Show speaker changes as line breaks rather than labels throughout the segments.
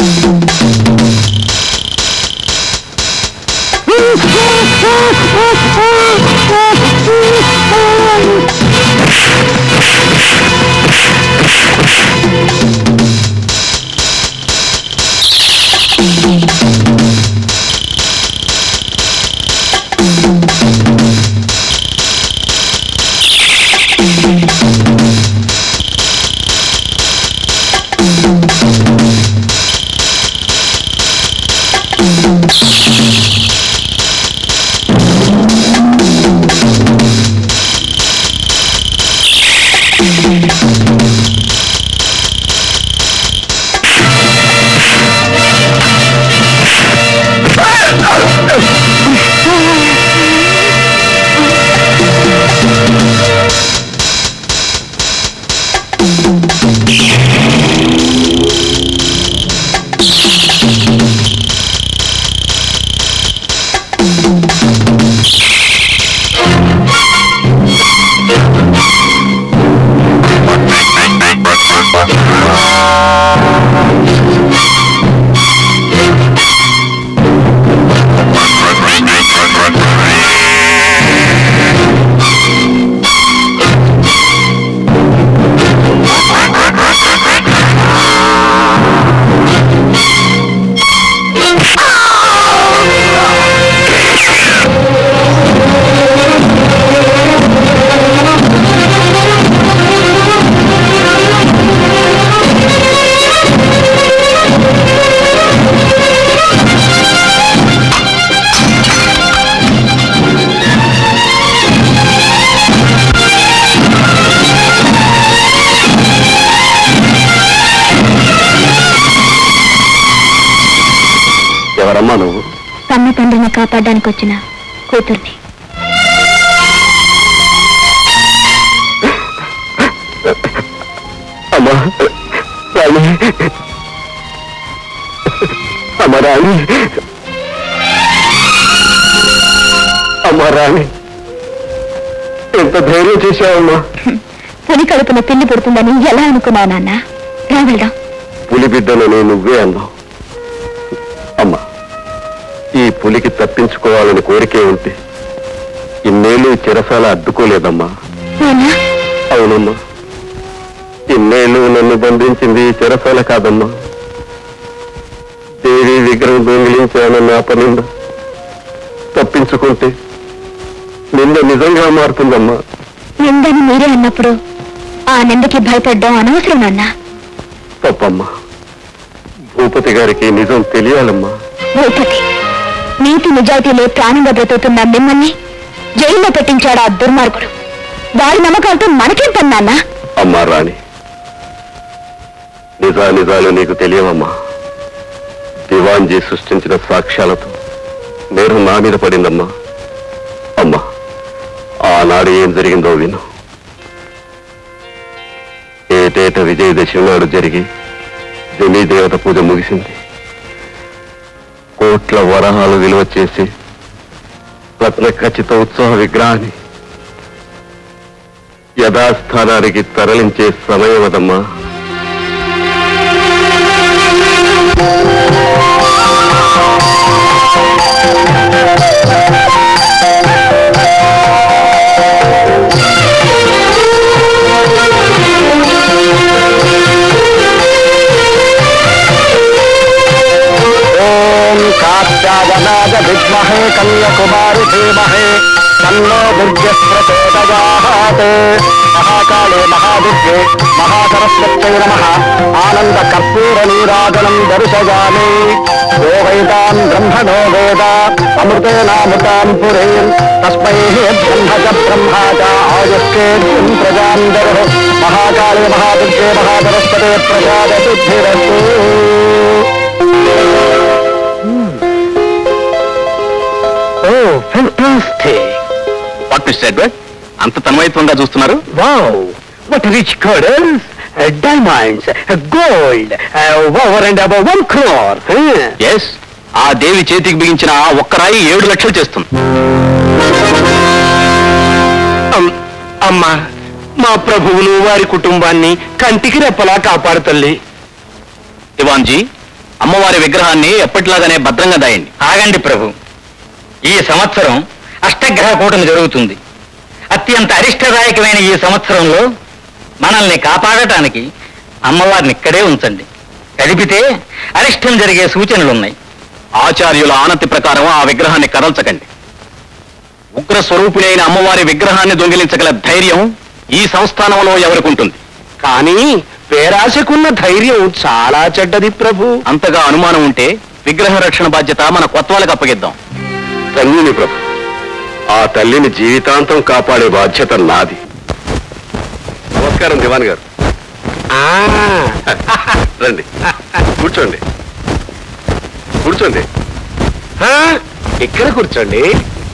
ఎవరమ్మా నువ్వు
కన్న తండ్రిని కాపాడడానికి వచ్చిన కూతుర్ని
అమ్మా రాణి అమ్మ రాణి అమ్మ రాణి ఎంత ధైర్యం చేశావమ్మా
పులి కడుపున పిల్లి పుడుతుందని ఎలా అనుకున్నావు నాన్న రా వెళ్దాం
పులి బిడ్డలని నువ్వే అన్నావు అమ్మా ఈ పులికి తప్పించుకోవాలని కోరికే ఉంటే ఇన్నేళ్ళు ఈ చెరసాల అడ్డుకోలేదమ్మా
నాన్న
అవునమ్మా ఇన్నేళ్ళు నన్ను బంధించింది ఈ చెరసాల కాదమ్మా దేవి విగ్రహం దొంగిలించానన్న అపనింద తప్పించుకుంటే నింద నిజంగా మారుతుందమ్మా
నిందని మీరే అన్నప్పుడు ఆ నిందకి భయపడ్డం అనవసరం నాన్న
తప్పమ్మా భూపతి గారికి నిజం తెలియాలమ్మా
భూపతి నీతి నిజాయితీలో ప్రాణంగా బ్రతుకుతున్న మిమ్మల్ని జైల్లో పెట్టించాడు ఆ దుర్మార్గుడు వారి నమ్మకాలతో మనకేం పని నాన్న
అమ్మా రాణి నిజా నిజాలు నీకు తెలియవమ్మా దివాన్జీ సృష్టించిన సాక్ష్యాలతో నేరం నా మీద పడిందమ్మా అమ్మా ఆనాడు ఏం జరిగిందో విను ఏటేట విజయదశమి నాడు జరిగి జమీ దేవత పూజ ముగిసింది కోట్ల వరహాలు విలువ చేసి రత్న ఖచ్చిత ఉత్సవ విగ్రహాన్ని యథాస్థానానికి తరలించే సమయం అదమ్మా
ఓం కాత్యాయనాయ విద్మహే కన్యకుమారి ధీమహే తన్నో దుర్గ ప్రచోదయాత్ మహాకాళే మహాదుర్గే మహాసరస్వత్యై నమః ఆనంద కర్పూర నీరాజనం దర్శయామి యో వైతాన్ బ్రహ్మణో వేద అమృతేనామృతాం పురేన్ తస్మై బ్రహ్మ చ బ్రహ్మా చ ఆయుష్కేత్యం ప్రజాందరు మహాకాళే మహాదుర్గే మహాసరస్వతే ప్రసాద సిద్ధిరస్తు oh fantastic
what mister Edward అంత తన్మయత్వంగా చూస్తున్నారు
wow what rich curdles diamonds gold over and above one crore
yes ఆ దేవి చేతికి బిగించిన ఆ ఒక్క రాయి ఏడు లక్షలు చేస్తుంది
అమ్మా మా ప్రభువులు వారి కుటుంబాన్ని కంటికి రెప్పలా కాపాడు తల్లి
దివాన్జీ అమ్మవారి విగ్రహాన్ని ఎప్పటిలాగానే భద్రంగా దాయండి
ఆగండి ప్రభు ఈ సంవత్సరం అష్టగ్రహ కూటమి జరుగుతుంది అత్యంత అరిష్టదాయకమైన ఈ సంవత్సరంలో మనల్ని కాపాడటానికి అమ్మవారిని ఇక్కడే ఉంచండి కదిపితే అరిష్టం జరిగే సూచనలున్నాయి
ఆచార్యుల ఆనతి ప్రకారం ఆ విగ్రహాన్ని కదల్చకండి ఉగ్ర స్వరూపులైన అమ్మవారి విగ్రహాన్ని దొంగిలించగల ధైర్యం ఈ సంస్థానంలో ఎవరికుంటుంది
కానీ పేరాశకున్న ధైర్యం చాలా చెడ్డది ప్రభు
అంతగా అనుమానం ఉంటే విగ్రహ రక్షణ బాధ్యత మన కొత్వాలకు అప్పగిద్దాం తల్లిని ప్రభు ఆ తల్లిని జీవితాంతం కాపాడే బాధ్యత నాది నమస్కారం దివాన్ గారు
ఆ,
రండి కూర్చోండి కూర్చోండి
ఆ, ఇక్కడ కూర్చోండి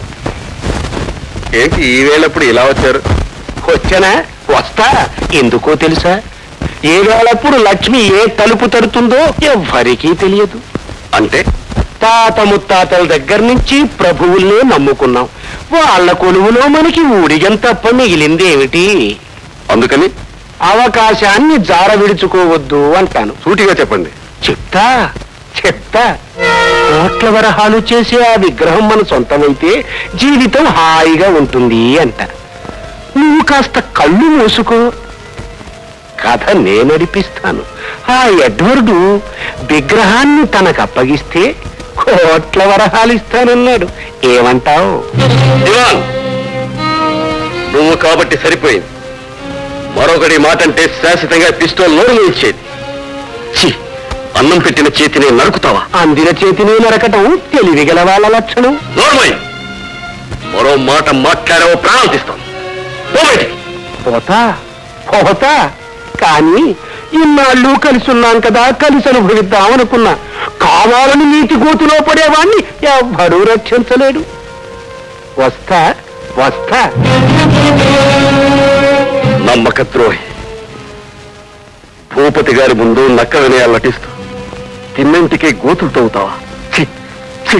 ఏంటి ఈ వేళప్పుడు ఇలా వచ్చారు
వచ్చానా వస్తా ఎందుకో తెలుసా ఏ వేళప్పుడు లక్ష్మి ఏ తలుపు తడుతుందో ఎవ్వరికీ తెలియదు
అంటే
తాత ముత్తాతల దగ్గర నుంచి ప్రభువుల్నే నమ్ముకున్నాం వాళ్ళ కొలువులో మనకి ఊడిగం తప్ప మిగిలిందేమిటి
అందుకని
అవకాశాన్ని జార విడుచుకోవద్దు అంటాను
సూటిగా చెప్పండి
చెప్తా చెప్తా కోట్ల వరహాలు చేసే ఆ విగ్రహం మన సొంతమైతే జీవితం హాయిగా ఉంటుంది అంట నువ్వు కాస్త కళ్ళు మూసుకో కథ నేనడిపిస్తాను ఆ ఎడ్వర్డు విగ్రహాన్ని తనకు అప్పగిస్తే కోట్ల వరహాలు ఇస్తానన్నాడు ఏమంటావు
దివాన్ నువ్వు కాబట్టి సరిపోయింది మరొకటి మాట అంటే శాశ్వతంగా పిస్టోల్ నోరు ఇచ్చేది ఛీ అన్నం పెట్టిన చేతిని నరుకుతావా
అందిన చేతిని నరకటం తెలివిగల వాళ్ళ లక్షణం
నోర్మై మరో మాట మాట్లాడావో ప్రాణాలు తీస్తాం పో బయటికి.
పోతా పోతా కానీ ఇన్నాళ్ళు కలిసి ఉన్నాం కదా కలిసి అనుభవిద్దాం అనుకున్నా కావాలని నీటి గోతులో పడేవాణ్ణి ఎవ్వరూ రక్షించలేడు వస్తా వస్తా
నమ్మక ద్రోహి భూపతి గారి ముందు నక్క వినయాలు నటిస్తూ తిన్నింటికి గోతులు తవ్వుతావా ఛీ, ఛీ.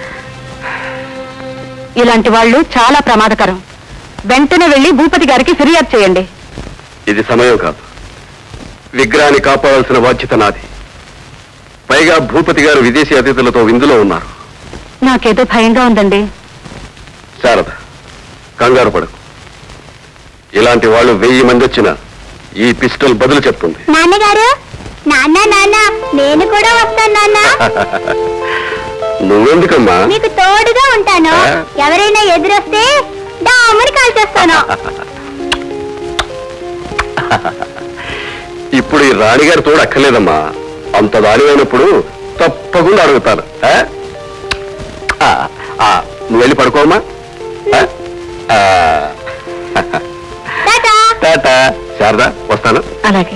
ఇలాంటి వాళ్ళు చాలా ప్రమాదకరం వెంటనే వెళ్లి భూపతి గారికి ఫిర్యాదు చేయండి
ఇది సమయం కాదు విగ్రహాన్ని కాపాడాల్సిన బాధ్యత నాది పైగా భూపతి గారు విదేశీ అతిథులతో విందులో ఉన్నారు
నాకేదో భయంగా ఉందండి
శారద కంగారు పడకు ఇలాంటి వాళ్ళు వెయ్యి మంది వచ్చినా ఈ పిస్టల్ బదులు చెప్తుంది
నాన్నగారు నాన్న నాన్న నేను కూడా వస్తాను నాన్న
నువ్వెందుకమ్మా
మీకు తోడుగా ఉంటాను
ఆ?
ఎవరైనా ఎదురొస్తే డామని కాల్ చేస్తాను
ఇప్పుడు ఈ రాణిగారి తోడు అక్కర్లేదమ్మా అంత దాని అయినప్పుడు తప్పకుండా అడుగుతాను ఆ? ఆ, ఆ, నువ్వు వెళ్ళి పడుకోమ్మా ఆ? ఆ,
టాటా
టాటా శారదా వస్తాను
అలాగే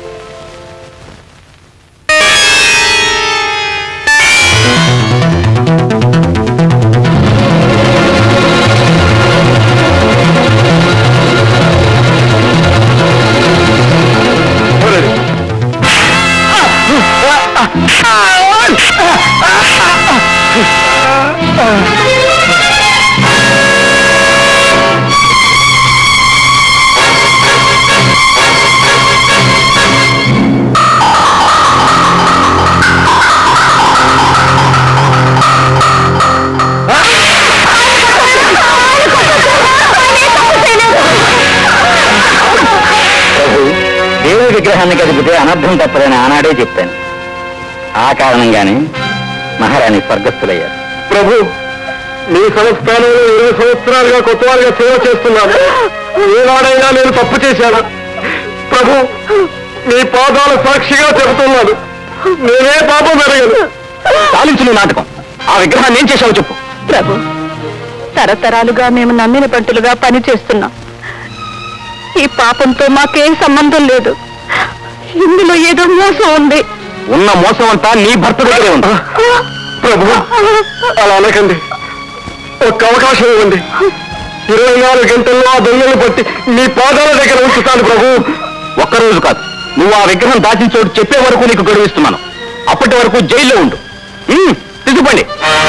ప్రభు దేవుడి విగ్రహాన్ని కదిపితే అనర్థం తప్పదని ఆనాడే చెప్పాను ఆ కారణంగానే మహారాణి స్వర్గస్థులయ్యారు
ప్రభు మీ సంస్థానంలో ఇరవై సంవత్సరాలుగా కొత్త వారిగా సేవ చేస్తున్నాను ఏనాడైనా నేను తప్పు చేశాను ప్రభు మీ పాదాల సాక్షిగా చెబుతున్నాను నేనే పాపం జరగదు
చాలించు నీ నాటకం ఆ విగ్రహాన్ని ఏం చేశావు చెప్పు
ప్రభు తరతరాలుగా మేము నమ్మిన పంటులుగా పని చేస్తున్నాం ఈ పాపంతో మాకేం సంబంధం లేదు ఇందులో ఏదో మోసం ఉంది
ఉన్న మోసం అంతా నీ భర్త దగ్గరే ఉంది
ప్రభు అలా అనకండి ఒక్క అవకాశం ఇవ్వండి ఇరవై నాలుగు గంటల్లో ఆ దొంగలు పట్టి మీ పాదాల దగ్గర ఉంచుతాను ప్రభు
ఒక్కరోజు కాదు నువ్వు ఆ విగ్రహం దాచిన చోటు చెప్పే వరకు నీకు గడువిస్తున్నాను అప్పటి వరకు జైల్లో ఉండు ఉమ్, తీసుకుపోండి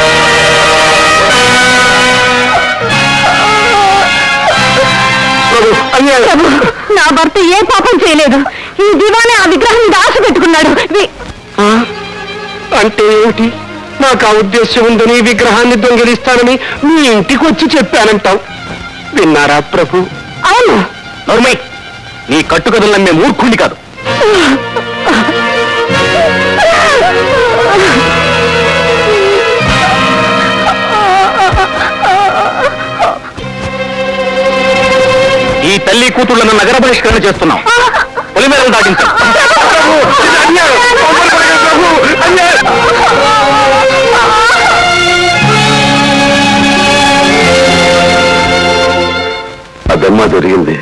ప్రభు అన్యాయం
ప్రభు నా భర్త ఏ పాపం చేయలేదు ఈ దివానే ఆ విగ్రహం దాచి పెట్టుకున్నాడు వి-
అంటే ఏమిటి నాకు ఆ ఉద్దేశం ఉందని విగ్రహాన్ని దొంగిలిస్తానని మీ ఇంటికి వచ్చి చెప్పానంటావు విన్నారా ప్రభు
అవును
నోర్మై నీ కట్టుకథలు నమ్మే మూర్ఖుండి కాదు ఈ తల్లి కూతుళ్లను నగర బహిష్కరణ చేస్తున్నాం పొలిమేరలు దాటించాం అదమ్మా జరిగింది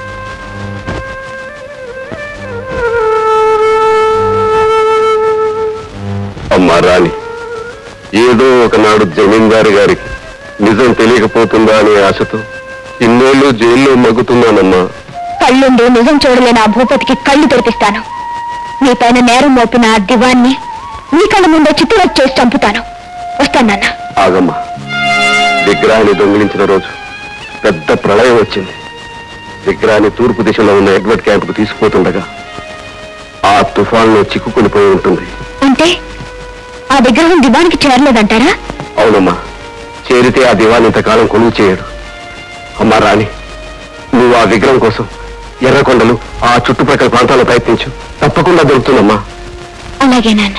అమ్మా రాణి ఏదో ఒకనాడు జమీందారు గారికి నిజం తెలియకపోతుందా అనే ఆశతో ఇన్నేళ్ళు జైల్లో మగ్గుతున్నానమ్మా
కళ్ళుండి నిజం చూడలేని ఆ భూపతికి కళ్ళు తెరిపిస్తాను మీ పైన నేరం మోపిన ఆ దివాన్ని మీ కళ్ళ ముందే చిత్తులకు చేసి చంపుతాను వస్తాను నాన్న
ఆగమ్మా విగ్రహాన్ని దొంగిలించిన రోజు పెద్ద ప్రళయం వచ్చింది విగ్రహాన్ని తూర్పు దిశలో ఉన్న ఎడ్వర్డ్ క్యాంపుకు తీసుకుపోతుండగా ఆ తుఫాన్లో చిక్కుకొని పోయి ఉంటుంది
అంటే ఆ విగ్రహం దివానికి చేరలేదంటారా
అవునమ్మా చేరితే ఆ దివాన్ని ఇంతకాలం కొలువు చేయడు అమ్మా రాణి నువ్వు ఆ విగ్రహం కోసం ఎర్రకొండలు ఆ చుట్టుప్రక్కల ప్రాంతాల్లో ప్రయత్నించు తప్పకుండా దొరుకుతుందమ్మా
అలాగే నాన్న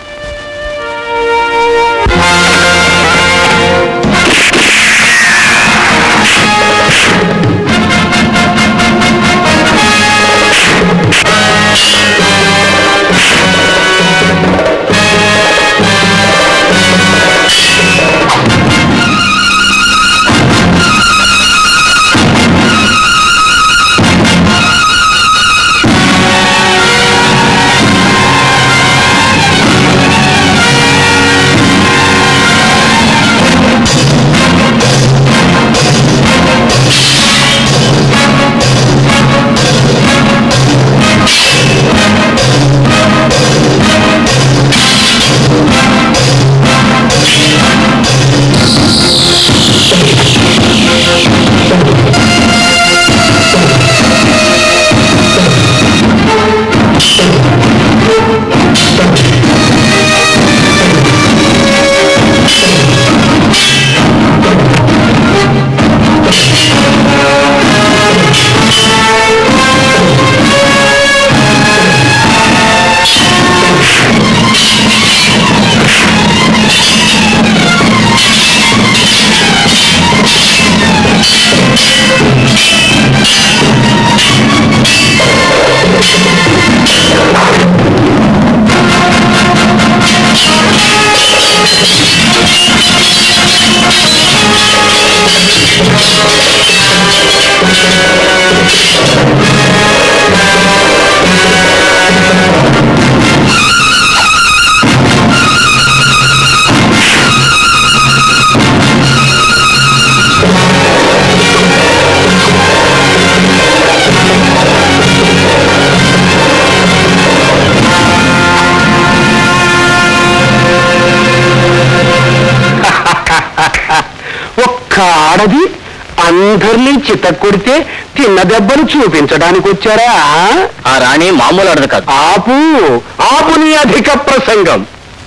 ఒక్క ఆడది అందరినీ చిత్త కొడితే తిన్న దెబ్బలు చూపించడానికి వచ్చారా ఆ రాణి మామూలు ఆడదు కాదు ఆపు ఆపు నీ అధిక ప్రసంగం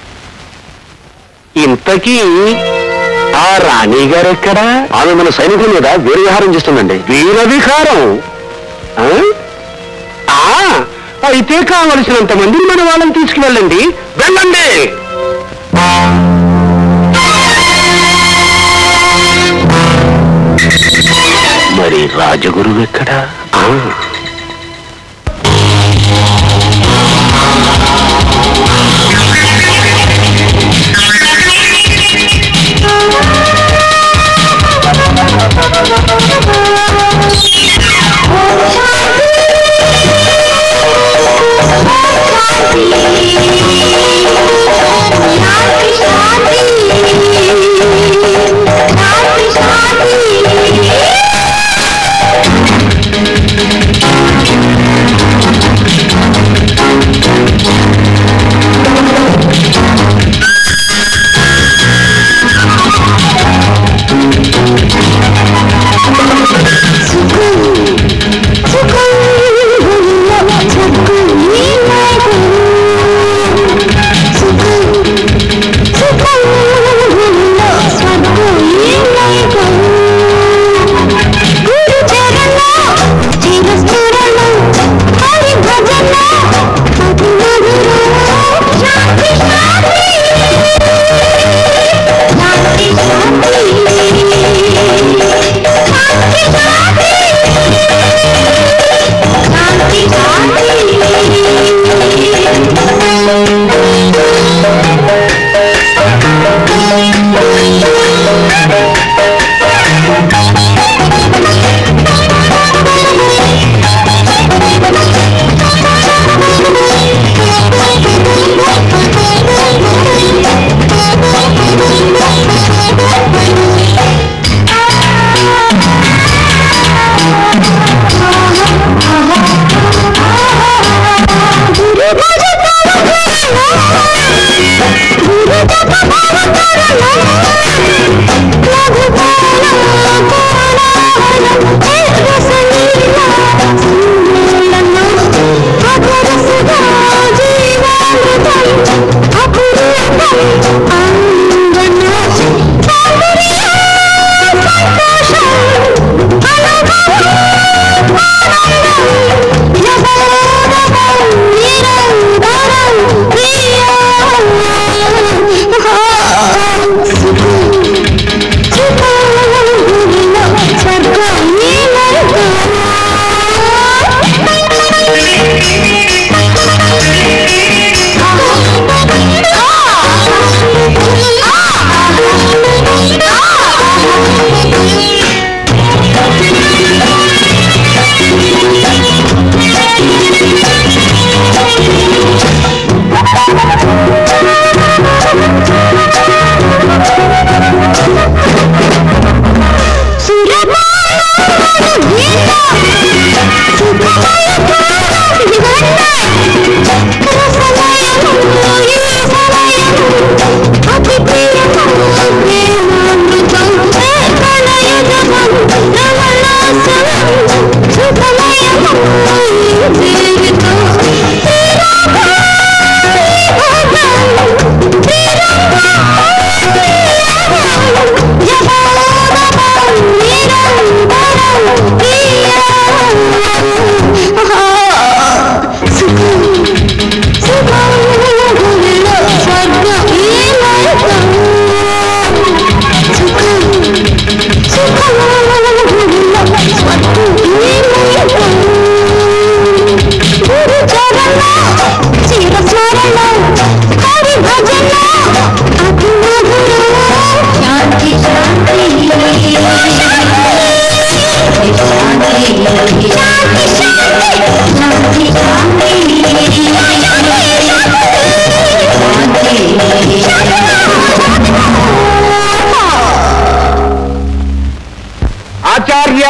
ఇంతకీ ఆ రాణి గారు ఎక్కడా ఆమె మన సైనికుల మీద వీరవిహారం చేస్తుందండి వీర విహారం ఆ? ఆ, అయితే కావలసినంత మందిని మన వాళ్ళని తీసుకువెళ్ళండి వెళ్ళండి మరి రాజగురువు ఎక్కడా ఆ.
శాంతి
ఆచార్య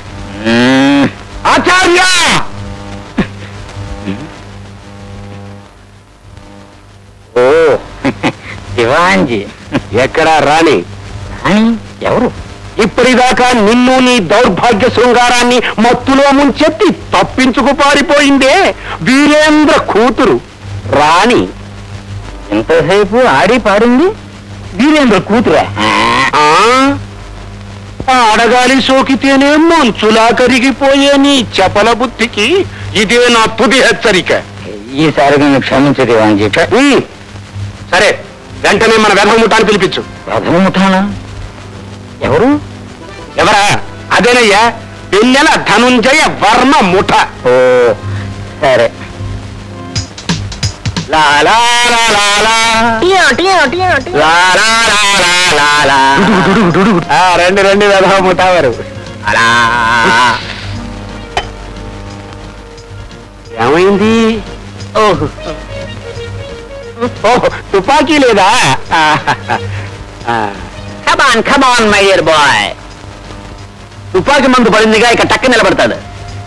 ఆచార్య ఓ శివాంజీ ఎక్కడా రాణి ఎవరు ఇప్పటిదాకా నిన్ను నీ దౌర్భాగ్య శృంగారాన్ని మత్తులో ముంచెత్తి తప్పించుకు పారిపోయిందే వీరేంద్ర కూతురు రాణి ఎంతసేపు ఆడి పాడింది వీరేంద్ర కూతురా ఆడగాలి సోకితేనే మంచులా కరిగిపోయే నీ చపల బుద్ధికి ఇదే నా తుది హెచ్చరిక
ఈసారి నేను క్షమించదు అని చెప్పి
ఉమ్, సరే వెంటనే మన వెధముఠాన్ని పిలిపించు
రథముఠానా ఎవరు
ఎవరా అదేనయ్యా పిల్లల ధనుంజయ వర్మ ముఠ
ఓ సరే
లా లా లా లా లా. లా లా లా లా లా లా. ఆ, రండి రండి వెధవ ముఠ వారు అలా ఏమైంది ఓహో ఓహో తుపాకీ లేదా
come on come on my dear boy తుపాకి మందు పడిందిగా ఇక టక్క నిలబడతాడు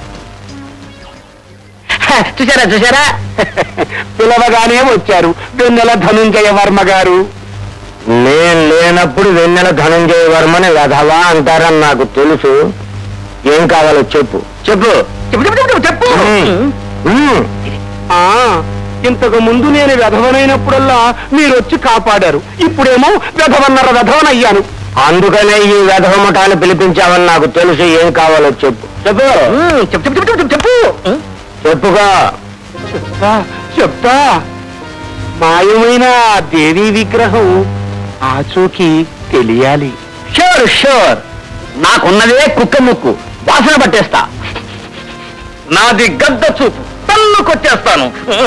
హ, చూసారా చూసారా
పిలవగానే వచ్చారు వెన్నెల ధనుంజయ వర్మ గారు
నేను లేనప్పుడు వెన్నెల ధనంజయ వర్మని వెధవా అంటారని నాకు తెలుసు ఏం కావాలో చెప్పు చెప్పు చెప్పు చెప్పు చెప్పు చెప్పు ఉమ్.
ఆ ఇంతకు ముందు నేను వెధవనైనప్పుడల్లా మీరొచ్చి కాపాడారు ఇప్పుడేమో వెధవన్నర వెధవనయ్యాను
అందుకనే ఈ వెధవ ముఠాన్ని పిలిపించావని నాకు తెలుసు ఏం కావాలో చెప్పు చెప్పు చెప్పు చెప్పు చెప్పు చెప్పు చెప్పు చెప్పుగా
చెప్తా చెప్తా మాయమైన ఆ దేవీ విగ్రహం ఆచూకి తెలియాలి
షూర్ షూర్ నాకున్నదే కుక్క ముక్కు వాసన పట్టేస్తా నాది గద్ద చూపు తల్లు కొట్టేస్తాను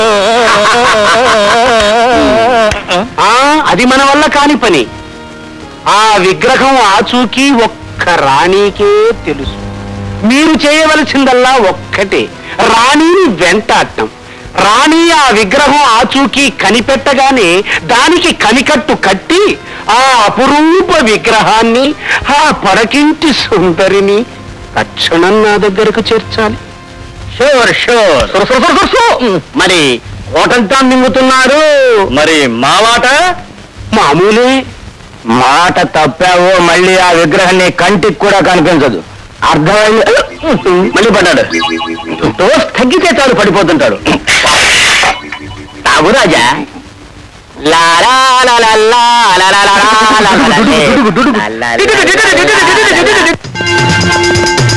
ఆ అది మన వల్ల కాని పని ఆ విగ్రహం ఆచూకీ ఒక్క రాణికే తెలుసు మీరు చేయవలసిందల్లా ఒక్కటే రాణిని వెంటాడటం రాణి ఆ విగ్రహం ఆచూకీ కనిపెట్టగానే దానికి కనికట్టు కట్టి ఆ అపురూప విగ్రహాన్ని ఆ పరకింటి సుందరిని తక్షణం నా దగ్గరకు చేర్చాలి
షూర్ షూర్ మరి కోటంతా మింగుతున్నారు మరి మా మాట
మామూలే
మాట తప్పావో మళ్ళీ ఆ విగ్రహం నీ కంటికి కూడా కనిపించదు అర్థమైంది మళ్ళీ పడ్డాడు డోస్ తగ్గితే చాలు పడిపోతుంటాడు తాగు రాజా
లా లా లా లా లా లా లా లా లా లా లా లే. లా లా లా లా లా.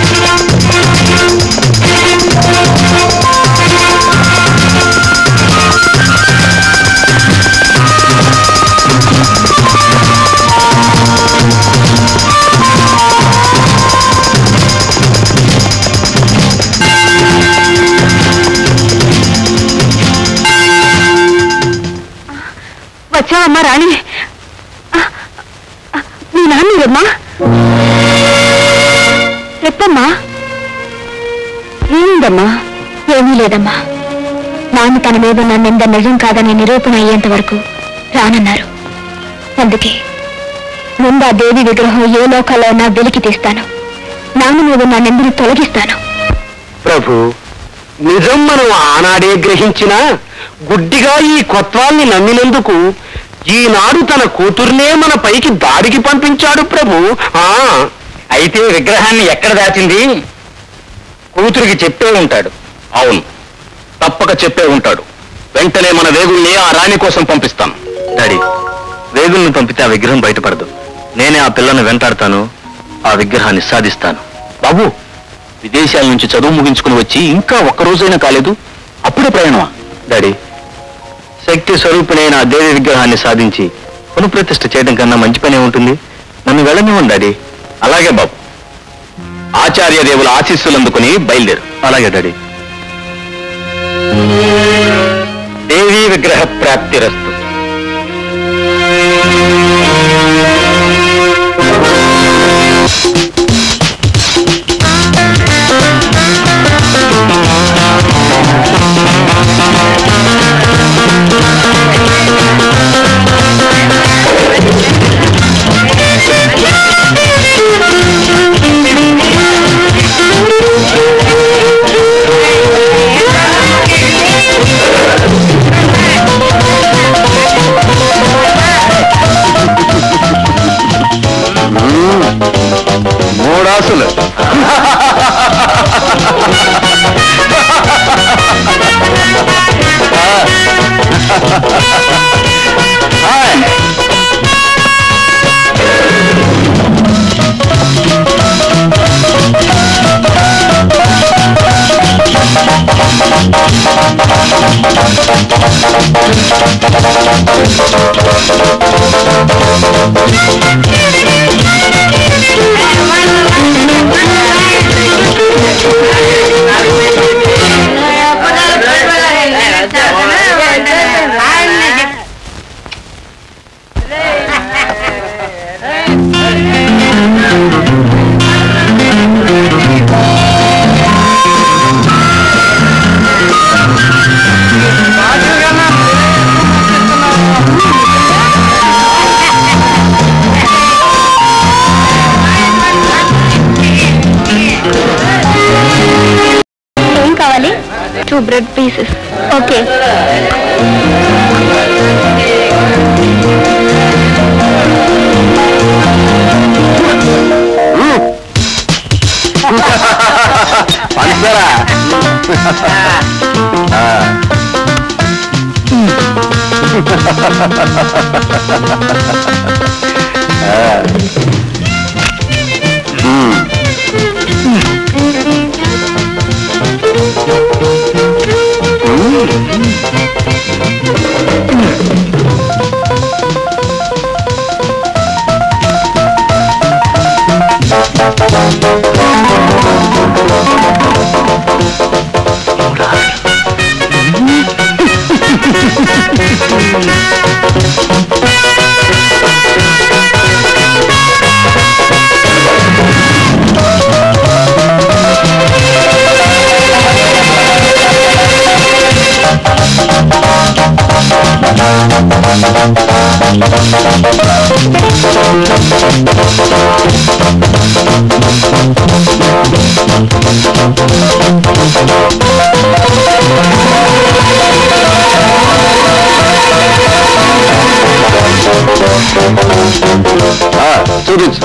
వచ్చావమ్మా రాణి ఆ, ఆ, మీ నాన్నమ్మా చెప్పమ్మా ఏమిందమ్మా ఏమీ లేదమ్మా నాన్న తన మీద నా నింద నిజం కాదని నిరూపణ అయ్యేంత వరకు రానన్నారు అందుకే ముందు ఆ దేవి విగ్రహం ఏ లోకాల్లో ఉన్నా వెలికి తీస్తాను నాన్న మీద నా నిందను తొలగిస్తాను
ప్రభు నిజం మనం ఆనాడే గ్రహించినా గుడ్డిగా ఈ కొత్వాల్ని నమ్మినందుకు ఈనాడు తన కూతుర్నే మన పైకి దాడికి పంపించాడు ప్రభు ఆ అయితే విగ్రహాన్ని ఎక్కడ దాచింది కూతురికి చెప్పే ఉంటాడు అవును తప్పక చెప్పే ఉంటాడు వెంటనే మన వేగుల్ని ఆ రాణి కోసం పంపిస్తాం డాడీ వేగుల్ని పంపితే ఆ విగ్రహం బయటపడదు నేనే ఆ పిల్లను వెంటాడతాను ఆ విగ్రహాన్ని సాధిస్తాను బాబు విదేశాల నుంచి చదువు ముగించుకుని వచ్చి ఇంకా ఒక్క రోజైనా కాలేదు అప్పుడే ప్రయాణమా డాడీ శక్తి స్వరూపునైన ఆ దేవి విగ్రహాన్ని సాధించి పునఃప్రతిష్ఠ చేయడం కన్నా మంచి పనే ఉంటుంది నన్ను వెళ్ళనివ్వండి డాడీ అలాగే బాబు ఆచార్య దేవుల ఆశీస్సులు అందుకుని బయలుదేరు అలాగే డాడీ దేవీ విగ్రహ ప్రాప్తిరస్తు మూడాసులు
ఏం కావాలి టూ బ్రెడ్ పీసెస్ ఓకే
పంచదారా చూపించు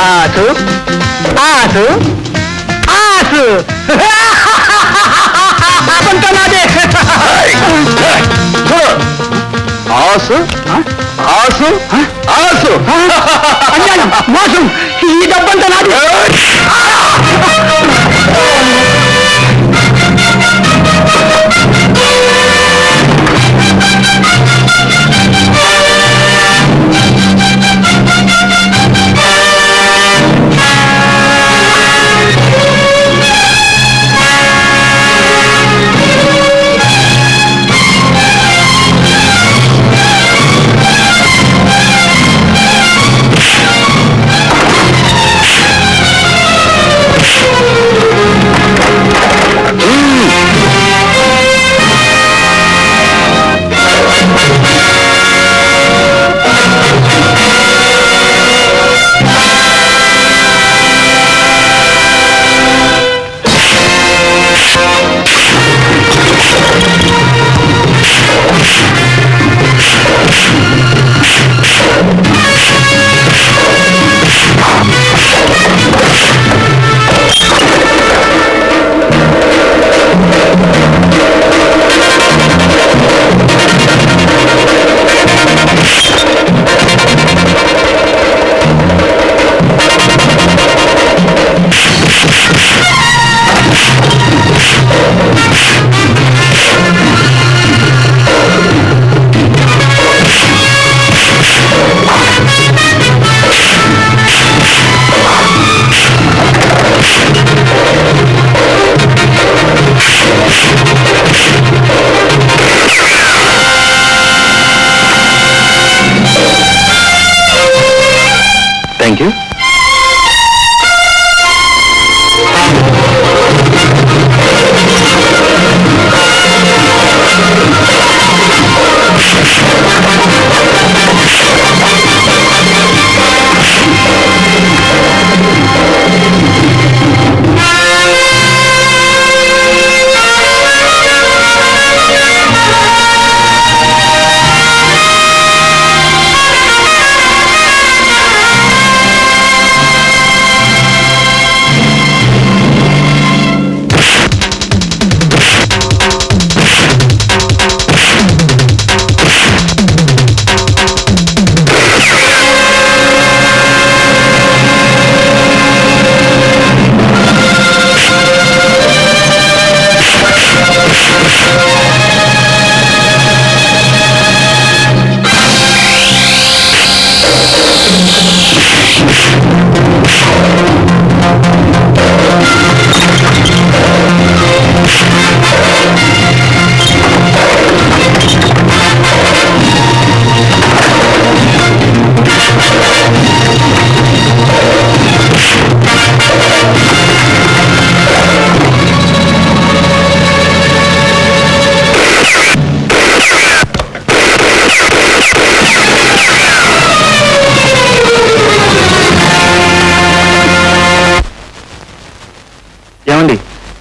ఆసు ఆసు ఆసు డబ్బంతా నాదే ఆసు ఆసు ఆసు అన్యాయం మోసం ఈ డబ్బంతా నాది థ్యాంక్ యూ ఏమండి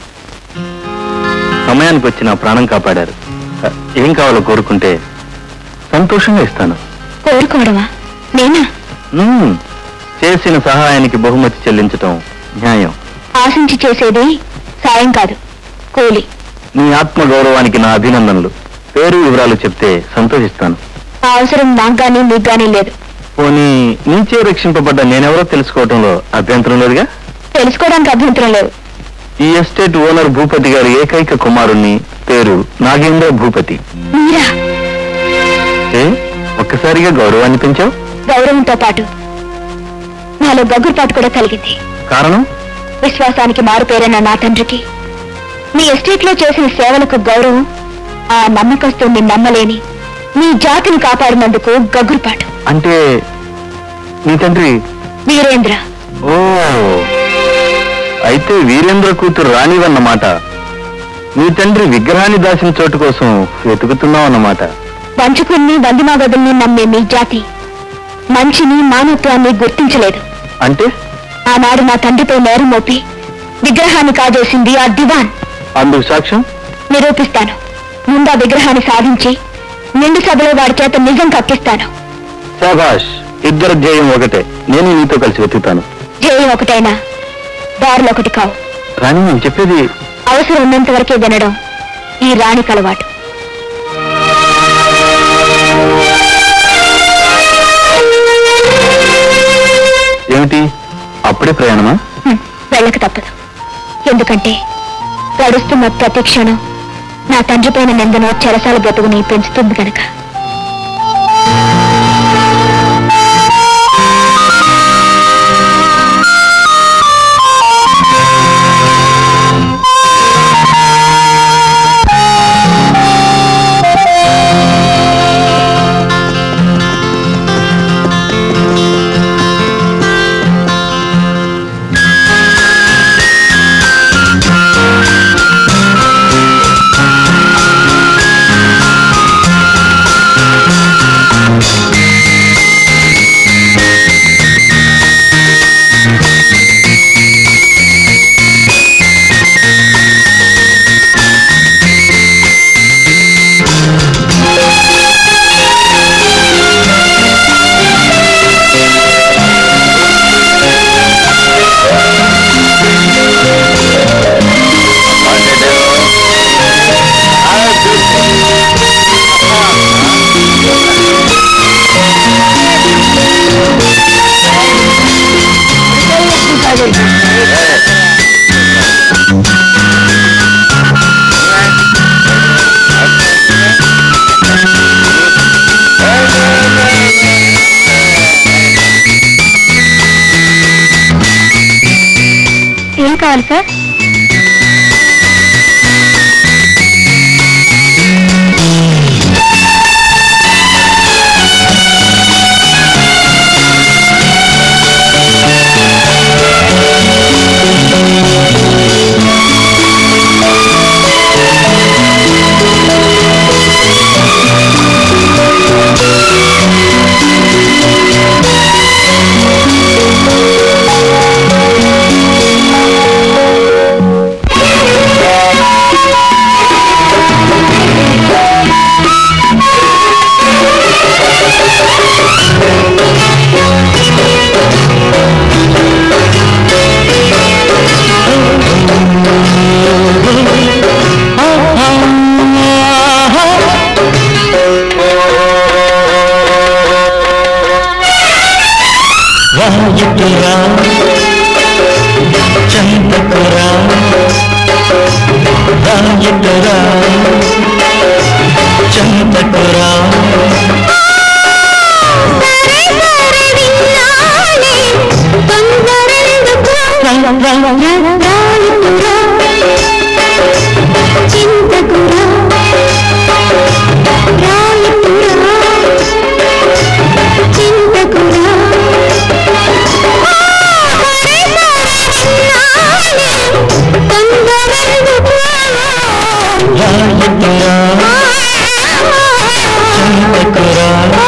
సమయానికి వచ్చి నా ప్రాణం కాపాడారు ఏం కావాలో కోరుకుంటే సంతోషంగా ఇస్తాను
కోరుకోవడమా నేనా
మ్మ్. చేసిన సహాయానికి బహుమతి చెల్లించటం న్యాయం
ఆశించి చేసేది సాయం కాదు కూలి
నీ ఆత్మ గౌరవానికి నా అభినందనలు పేరు వివరాలు చెప్తే సంతోషిస్తాను
ఆ అవసరం నాకు గానీ మీకు గానీ లేదు
పోనీ నీచే రక్షింపబడ్డ నేనెవరో తెలుసుకోవటంలో అభ్యంతరం లేదుగా
తెలుసుకోవడానికి అభ్యంతరం లేదు
ఈ ఎస్టేట్ ఓనర్ భూపతి గారి ఏకైక కుమారుణ్ణి పేరు నాగేంద్ర భూపతి
మీరా
ఏ ఒక్కసారిగా గౌరవాన్ని పెంచావు
గౌరవంతో పాటు నాలో గగ్గురుపాటు కూడా కలిగింది
కారణం
విశ్వాసానికి మారు పేరైన నా తండ్రికి మీ ఎస్టేట్ లో చేసిన సేవలకు గౌరవం ఆ నమ్మకస్తుని నమ్మలేని మీ జాతిని కాపాడినందుకు గగ్గురుపాటు
అంటే నీ తండ్రి
వీరేంద్ర
ఓ అయితే వీరేంద్ర కూతురు రానివన్నమాట నీ తండ్రి విగ్రహాన్ని దాచిన చోటు కోసం వెతుకుతున్నావు అన్నమాట
వంచుకుని వందిమాగదుల్ని నమ్మే మీ జాతి మంచిని మానవత్వాన్ని గుర్తించలేదు
అంటే
ఆనాడు నా తండ్రిపై నేరం మోపి విగ్రహాన్ని కాజేసింది ఆ దివాన్
అందుకు సాక్ష్యం
నిరూపిస్తాను ముందు ఆ విగ్రహాన్ని సాధించి నిండు సభలో వాడి చేత నిజం కక్కిస్తాను
శాబాష్ ఇద్దరు ధ్యేయం ఒకటే నేను నీతో కలిసి వెతుకుతాను
ధ్యేయం ఒకటైనా దారులు ఒకటి కావు
రాణి నేను చెప్పేది
అవసరం ఉన్నంత వరకే వినడం ఈ రాణికి అలవాటు
ఏమిటి అప్పుడే ప్రయాణమా
హ్మ్, వెళ్ళక తప్పదు ఎందుకంటే గడుస్తున్న ప్రతి క్షణం నా తండ్రి పైన నిందను చెరసాల బ్రతుకుని పెంచుతుంది కనుక ఏం కావాలి సార్
రాయతురా చందకురా రాయతురా చందకురా రాయతురా చందకురా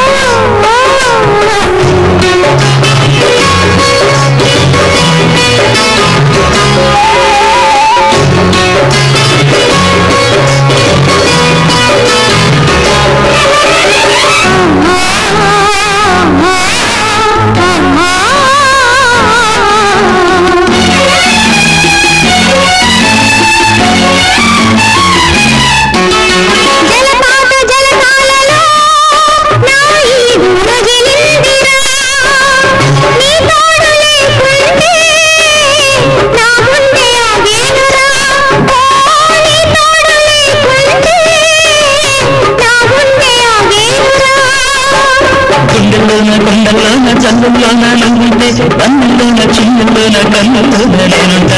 జలపాత జలకాలలో నా ఈడు రగిలిందిరా. నీ తోడు లేకుంటే నా గుండె ఆగేనురా. ఓ, నీ తోడు లేకుంటే నా గుండె ఆగేనురా.
గుండెల్లోన కొండల్లోన చంద్రుల్లోన నువ్వుంటే కన్నుల్లోన చిన్నుల్లోన కన్నుల్లోన నేనుంటా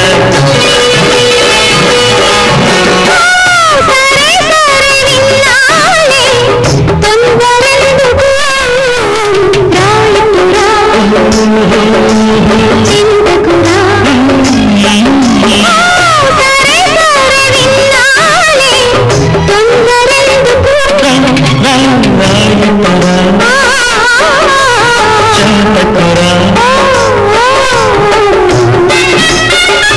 సరే సరే విన్నాలే తొందరెందుకు రాయతురా చింతకురా సరే సరే విన్నాలే తొందరెందుకు
రాయతురా చందకురా
ఆ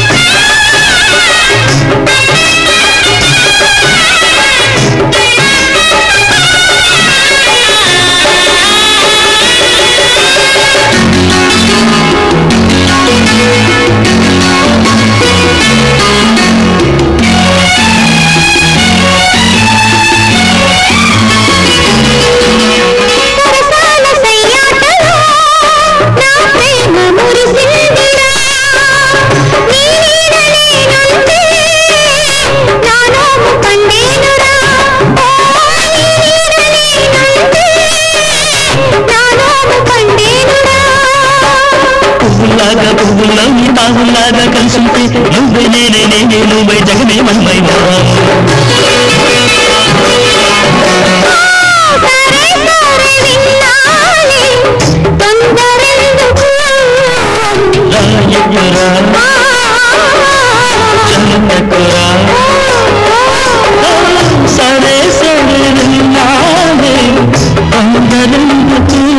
నువ్వే నేనే నేనే నువ్వై జగమే మనమై రాయకురా చంద్రకురా సరే సరే విన్నాలే అందరెందుకు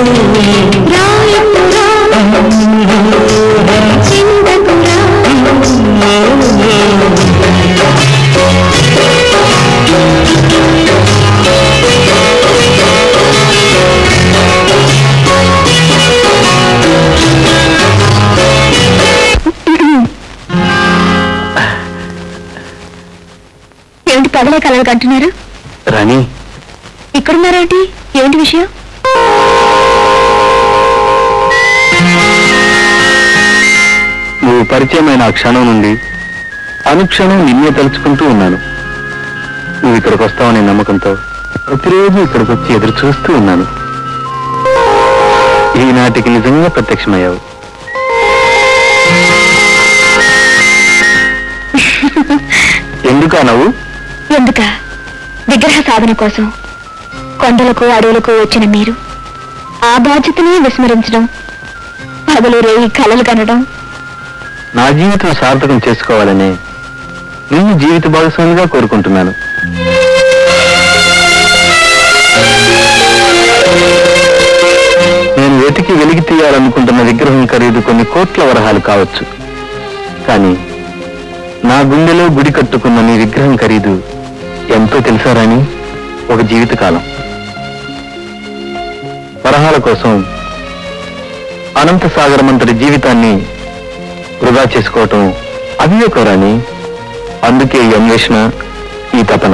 ఏమిటి పగలే కలలు కంటున్నారు
రాణి
ఇక్కడున్నారేంటి ఏంటి విషయం
నువ్వు పరిచయమైన ఆ క్షణం నుండి అనుక్షణం నిన్నే తలుచుకుంటూ ఉన్నాను నువ్వు ఇక్కడికి వస్తావనే నమ్మకంతో ప్రతిరోజు ఇక్కడికి వచ్చి ఎదురు చూస్తూ ఉన్నాను ఈనాటికి నిజంగా ప్రత్యక్షమయ్యావు ఎందుకా నవ్వు
ఎందుక విగ్రహ సాధన కోసం కొండలకు అడవులకు వచ్చిన మీరు ఆ బాధ్యతనే విస్మరించడం పగలు రేయి కలలు కనడం
నా జీవితం సార్థకం చేసుకోవాలనే నిన్ను జీవిత భాగస్వామిగా కోరుకుంటున్నాను నేను వెతికి వెలికి తీయాలనుకుంటున్న విగ్రహం ఖరీదు కొన్ని కోట్ల వరహాలు కావచ్చు కానీ నా గుండెలో గుడి కట్టుకున్న నీ విగ్రహం ఖరీదు ఎంతో తెలుసా రాని ఒక జీవితకాలం వరహాల కోసం అనంత సాగరమంతటి జీవితాన్ని వృధా చేసుకోవటం అవివేకం రాని అందుకే ఈ అన్వేషణ ఈ తపన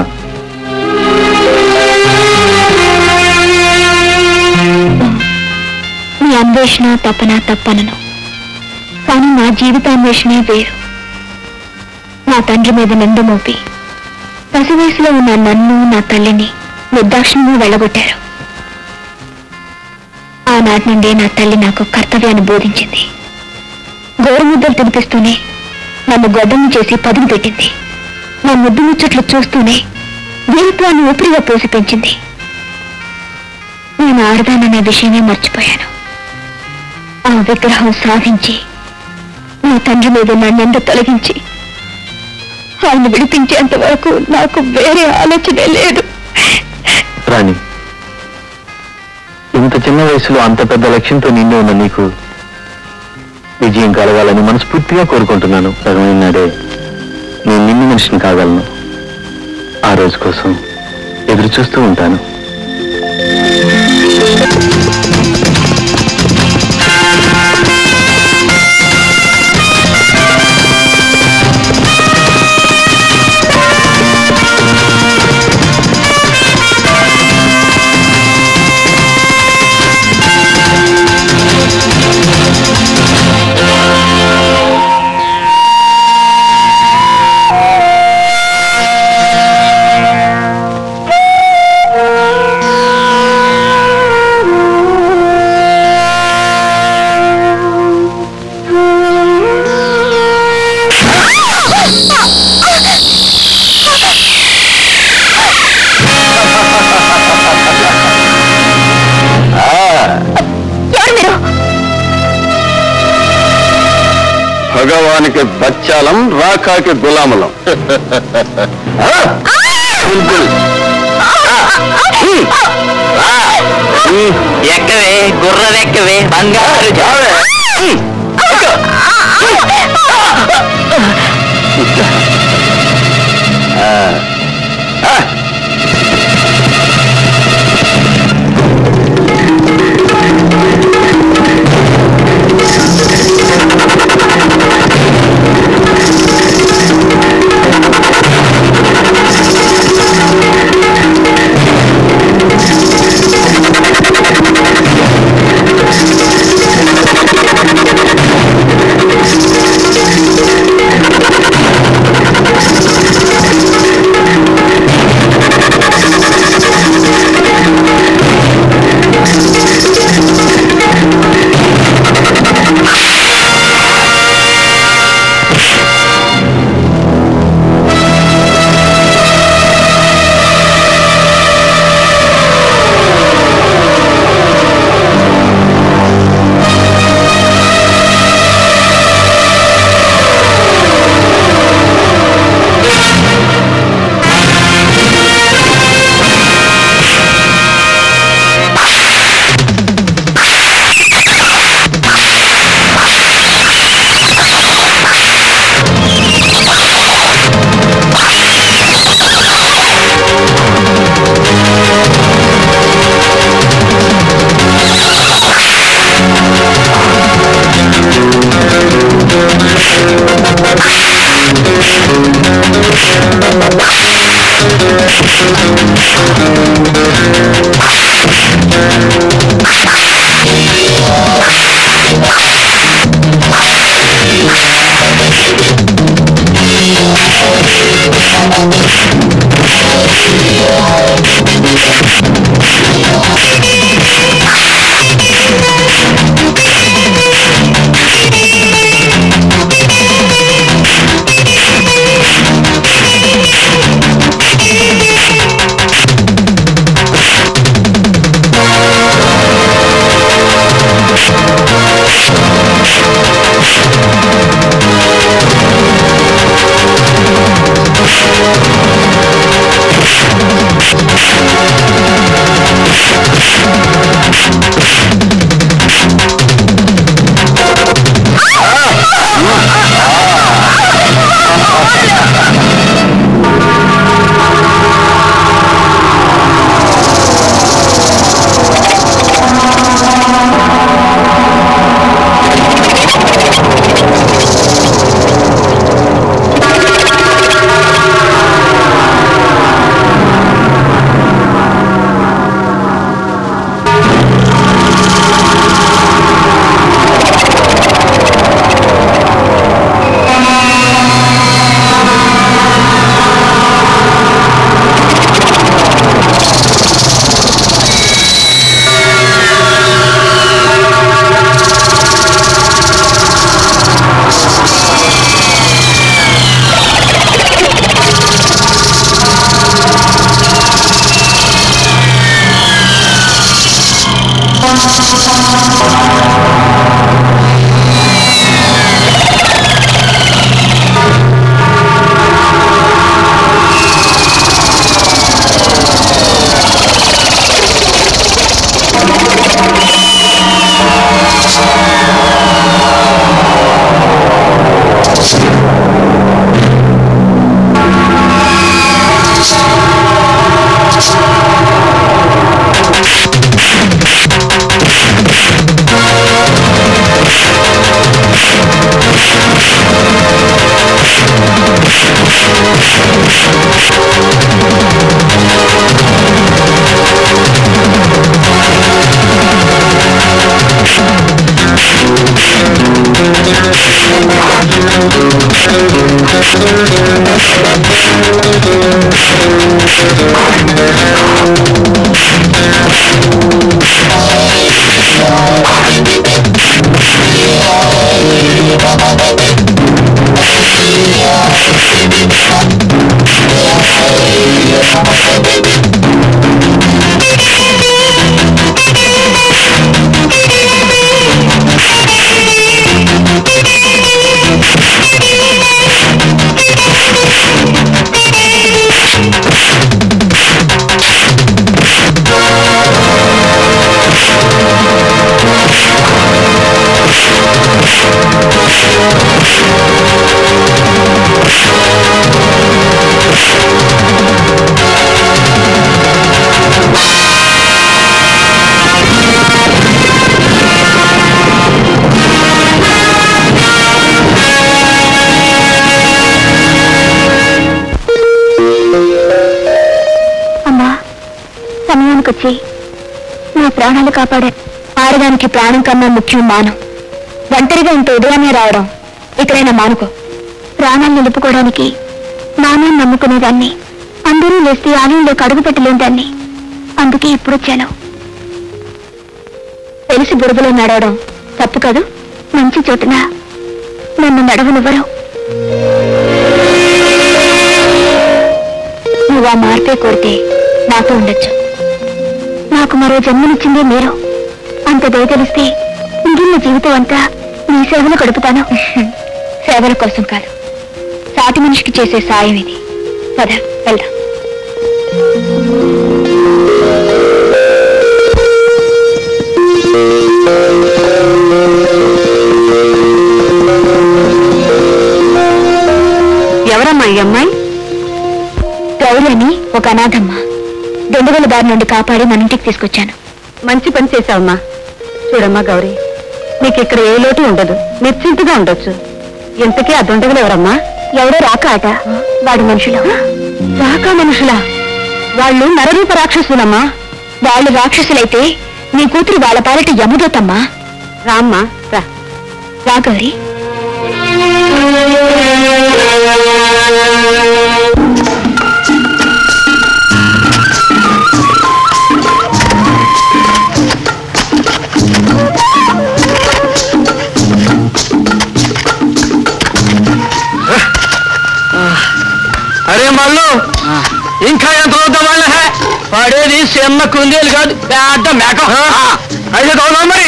మీ అన్వేషణ తపన తప్పనను కానీ నా జీవితాన్వేషణే వేరు నా తండ్రి మీద నింద మోపి పసి వయసులో ఉన్న నన్ను నా తల్లిని నిర్దాక్షిణ్యంగా వెళ్ళగొట్టారు ఆనాటి నుండి నా తల్లి నాకు కర్తవ్యాన్ని బోధించింది గోరుముద్దలు తినిపిస్తూనే నన్ను గొడ్డము చేసి పదును పెట్టింది నా ముద్దు ముచ్చట్లు చూస్తూనే వీరత్వాన్ని ఊపిరిగా పోసి పెంచింది నేను ఆడదాననే విషయమే మర్చిపోయాను ఆ విగ్రహం సాధించి నా తండ్రి మీద నా నింద తొలగించి ఆయన విడిపించేంత వరకు నాకు వేరే ఆలోచనే లేదు
రాణి ఇంత చిన్న వయసులో అంత పెద్ద లక్ష్యంతో నిండి ఉన్న నీకు విజయం కలగాలని మనస్ఫూర్తిగా కోరుకుంటున్నాను సగమైన నాడే నేను నిన్ను మనిషిని కాగలను ఆ రోజు కోసం ఎదురు చూస్తూ ఉంటాను
ఎవరు మీరు
భగవానికి బచ్చాలం రాకాకి గులామలం
ఎక్కవే గుర్రదెక్కవే బంగారు జావే
ఆ అమ్మా సమయానికి వచ్చి నా ప్రాణాలు కాపాడే ఆడదానికి ప్రాణం కన్నా ముఖ్యం మానం ఒంటరిగా ఇంత ఉదయాన్నే రావడం ఇక్కడైనా మానుకో ప్రాణాలు నిలుపుకోవడానికి నాన్నని నమ్ముకునేదాన్ని అందరూ లేస్తే ఆలయంలో కడుగు పెట్టలేని దాన్ని అందుకే ఇప్పుడు వచ్చాను తెలిసి బురదలో నడవడం తప్పు కాదు మంచి చోటున నన్ను నడవనివ్వరు నువ్వు ఆ మార్పే కోరితే నాతో ఉండొచ్చు నాకు మరో జన్మనిచ్చిందే మీరు అంత దయ తెలిస్తే మిగిలిన జీవితం అంతా మీ సేవలు గడుపుతాను సేవల కోసం కాదు సాటి మనిషికి చేసే సాయం ఇది పద వెళ్దాం ఎవరమ్మా ఈ అమ్మాయి గౌరి అని ఒక అనాథమ్మ దొండగల బారి నుండి కాపాడి మన ఇంటికి తీసుకొచ్చాను మంచి పని చేశావమ్మా చూడమ్మా గౌరీ నీకు ఇక్కడ ఏ లోటు ఉండదు నిశ్చింతగా ఉండొచ్చు ఇంతకీ ఆ దొండగలు ఎవరమ్మా ఎవరో రాక ఆట వాడి మనుషులు రాక మనుషులా వాళ్ళు నరరూప రాక్షసులమ్మా వాళ్ళు రాక్షసులైతే నీ కూతురు వాళ్ళ పాలిట యముదోతమ్మా రామ్మా రా రా గౌరీ
అరే మల్లు ఇంకా ఎంత అవుతాం వాళ్ళ
పడేది సెమ్మ కుందేలు కాదు పెద్ద మేక
అయితే అవునా మరి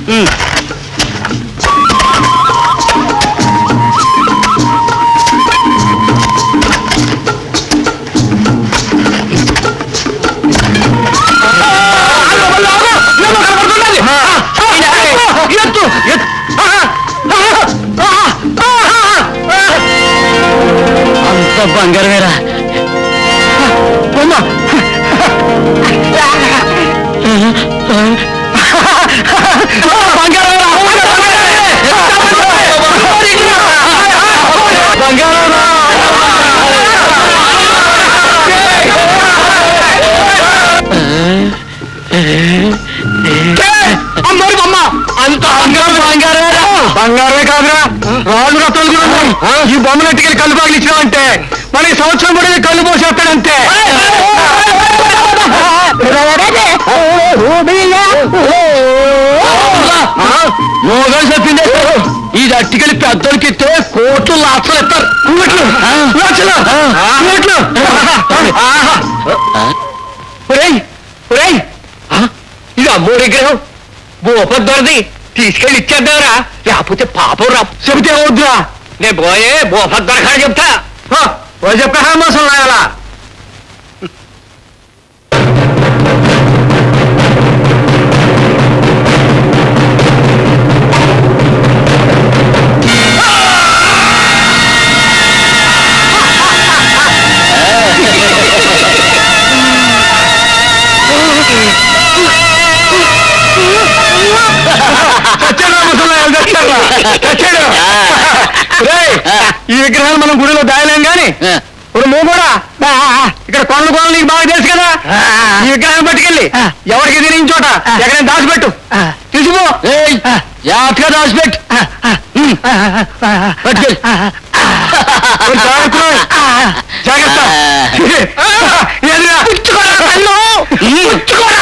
ఎత్తు అంత బంగారమేరా
అమ్మరి బొమ్మ అంత బంగారం బంగారమేరా బంగారమే కాదురా రాళ్ళు రత్నాలు కూడా ఉన్నాయి. ఈ బొమ్మను ఎట్టుకెళ్ళి కళ్ళు పగిలించావంటే మన ఈ సంవత్సరం కూడా కళ్ళు పోసేస్తాడంతే
మోగాలు చెప్పింది ఇది అట్టికెళ్ళి పెద్దోళ్ళకి ఇస్తే కోట్లు లక్షలు ఇస్తారు
కోట్లు? లక్షలు? కోట్లు? ఒరేయ్, ఒరేయ్, ఆ, ఇది అమ్మోడి విగ్రహం భూపద్దొరది తీసుకెళ్ళి ఇచ్చేద్దారా లేకపోతే పాపం రా చెబితే వద్దురా నేను పోయే భూపద్దొర కాడ చెప్తా ఓ చెప్పే మోసం రాయాలా చచ్చాడు రా ముసలాయన, చచ్చాడు. చచ్చాడు. రేయ్, ఈ విగ్రహాలు మనం గుడిలో దాయలేం గాని ఇప్పుడు నువ్వు కూడా దా, ఇక్కడ కొండలు కొండలు నీకు బాగా తెలుసు కదా ఈ విగ్రహాన్ని పట్టుకెళ్ళి ఎవరికి తెలియని చోట ఎక్కడైనా దాచిపెట్టు తీసుకో జాగ్రత్తగా దాచిపెట్టు ఉమ్. పట్టుకెళ్ళి కొంచెం జాగ్రత్త. జాగ్రత్త ఎదురా. పుచ్చుకోరా కళ్ళు. పుచ్చుకోరా.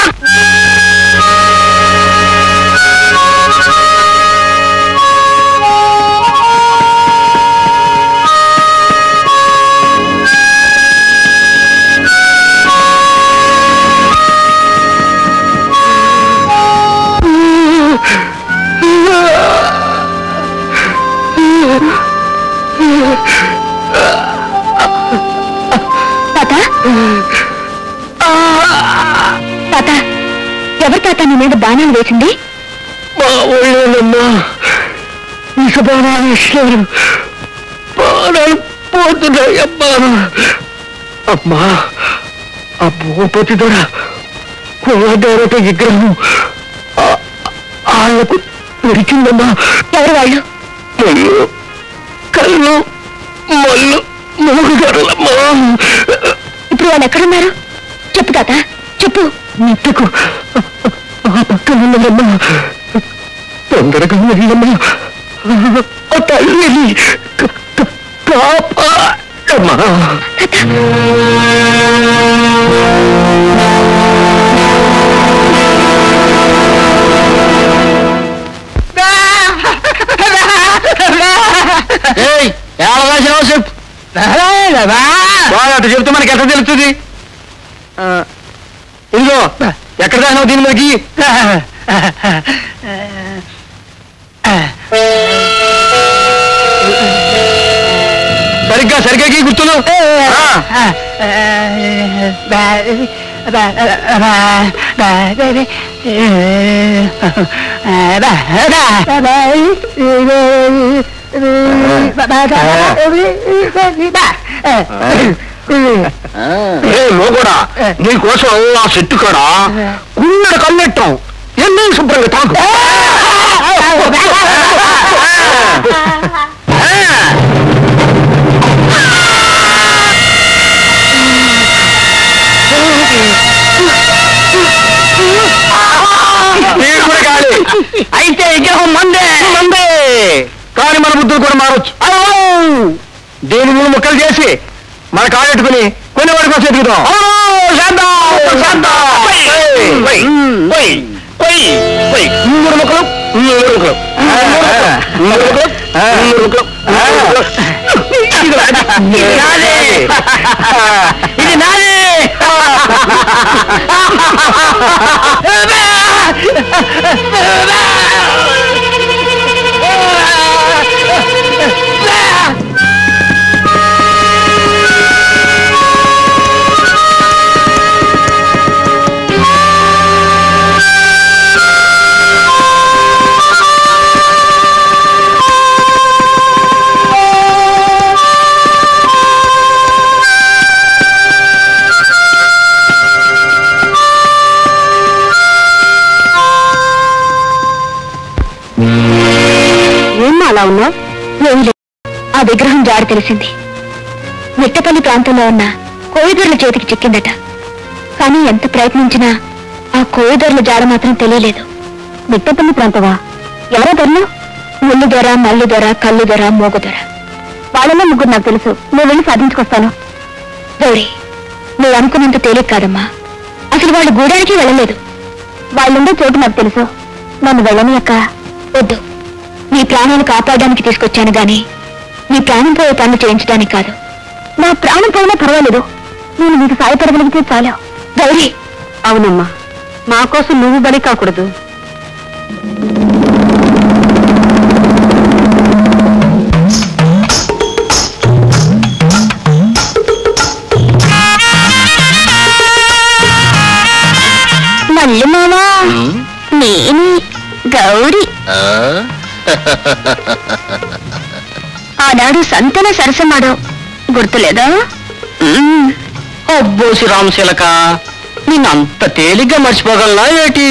తాత తాత ఎవరు తాత నీ మీద బాణాలు వేసింది
మా ఊళ్ళోనమ్మా ఇక బాణాలు ఇష్టం బాణాలు పోతున్నాయి అమ్మా అమ్మా ఆ భూపతి దొర కులదేవత విగ్రహం ఆ- ఆళ్ళకు దొరికిందమ్మా
ఎవరు వాళ్ళు
మల్లు కళ్ళు మల్లు మూగుగర్లమ్మా
ఇప్పుడు వాళ్ళు ఎక్కడున్నారు చెప్పు తాత చెప్పు
నిట్టుకు ఆ పక్కన ఉన్నారమ్మా తొందరగా వెళ్ళమ్మా ఆ తల్లిని క- క- కాపాడమ్మా చెప్పు బాగా అటు చెప్తే మనకి ఎట్లా తెలుస్తుంది ఆ, ఇదిగో ఎక్కడ దాని దీని మనకి సరిగ్గా సరిగ్గా గీ గుర్తులు ఆ. ఏ కూడా నీ కోసం ఆ చెట్టు కాడ కున్నడ కన్నెట్టం ఎన్ని శుభ్రంగా తాకు నీరు కూడా కాదు అయితే విగ్రహం మందే మందే కానీ మన బుద్ధులు కూడా మారొచ్చు దేని మూడు ముక్కలు చేసి మన కాలెట్టుకుని కొన్ని వాడి కోసం ఎదుగుతాం మూడు ముక్కలు మూడు ముక్కలు మూడు ముక్కలు మూడు ముక్కలు ఇది నాదే ఇది నాదే
ఏమ్మా అలా ఉన్నావు ఏమీ లేదు ఆ విగ్రహం జాడ తెలిసింది మిట్టపల్లి ప్రాంతంలో ఉన్న కోయిదూర్ల చేతికి చిక్కిందట కానీ ఎంత ప్రయత్నించినా ఆ కోయిదూర్ల జాడ మాత్రం తెలియలేదు మిట్టపల్లి ప్రాంతమా ఎవరో దొరలు ముళ్ళు దొర మల్లు దొర కళ్ళు దొర మోగు దొర వాళ్ళలో ముగ్గురు నాకు తెలుసు నేను వెళ్ళి సాధించుకొస్తాను గౌరీ నువ్వు అనుకున్నంత తేలిక కాదమ్మా అసలు వాళ్ళు గూడానికి వెళ్ళలేదు వాళ్ళుండే చోటు నాకు తెలుసు నన్ను వెళ్ళని అక్క వద్దు నీ ప్రాణాలు కాపాడడానికి తీసుకొచ్చాను గాని నీ ప్రాణం పోయే పనులు చేయించడానికి కాదు నా ప్రాణం పోయినా పర్వాలేదు నేను నీకు సాయపడగలిగితే చాలు గౌరీ అవునమ్మా మా కోసం నువ్వు బలి కాకూడదు మల్లి మామా నేను గౌరీ ఆనాడు సంతన సరసమాడు గుర్తులేదా
అబ్బోసి రామశీలక నిన్నంత తేలిగ్గా మర్చిపోగలనా ఏటి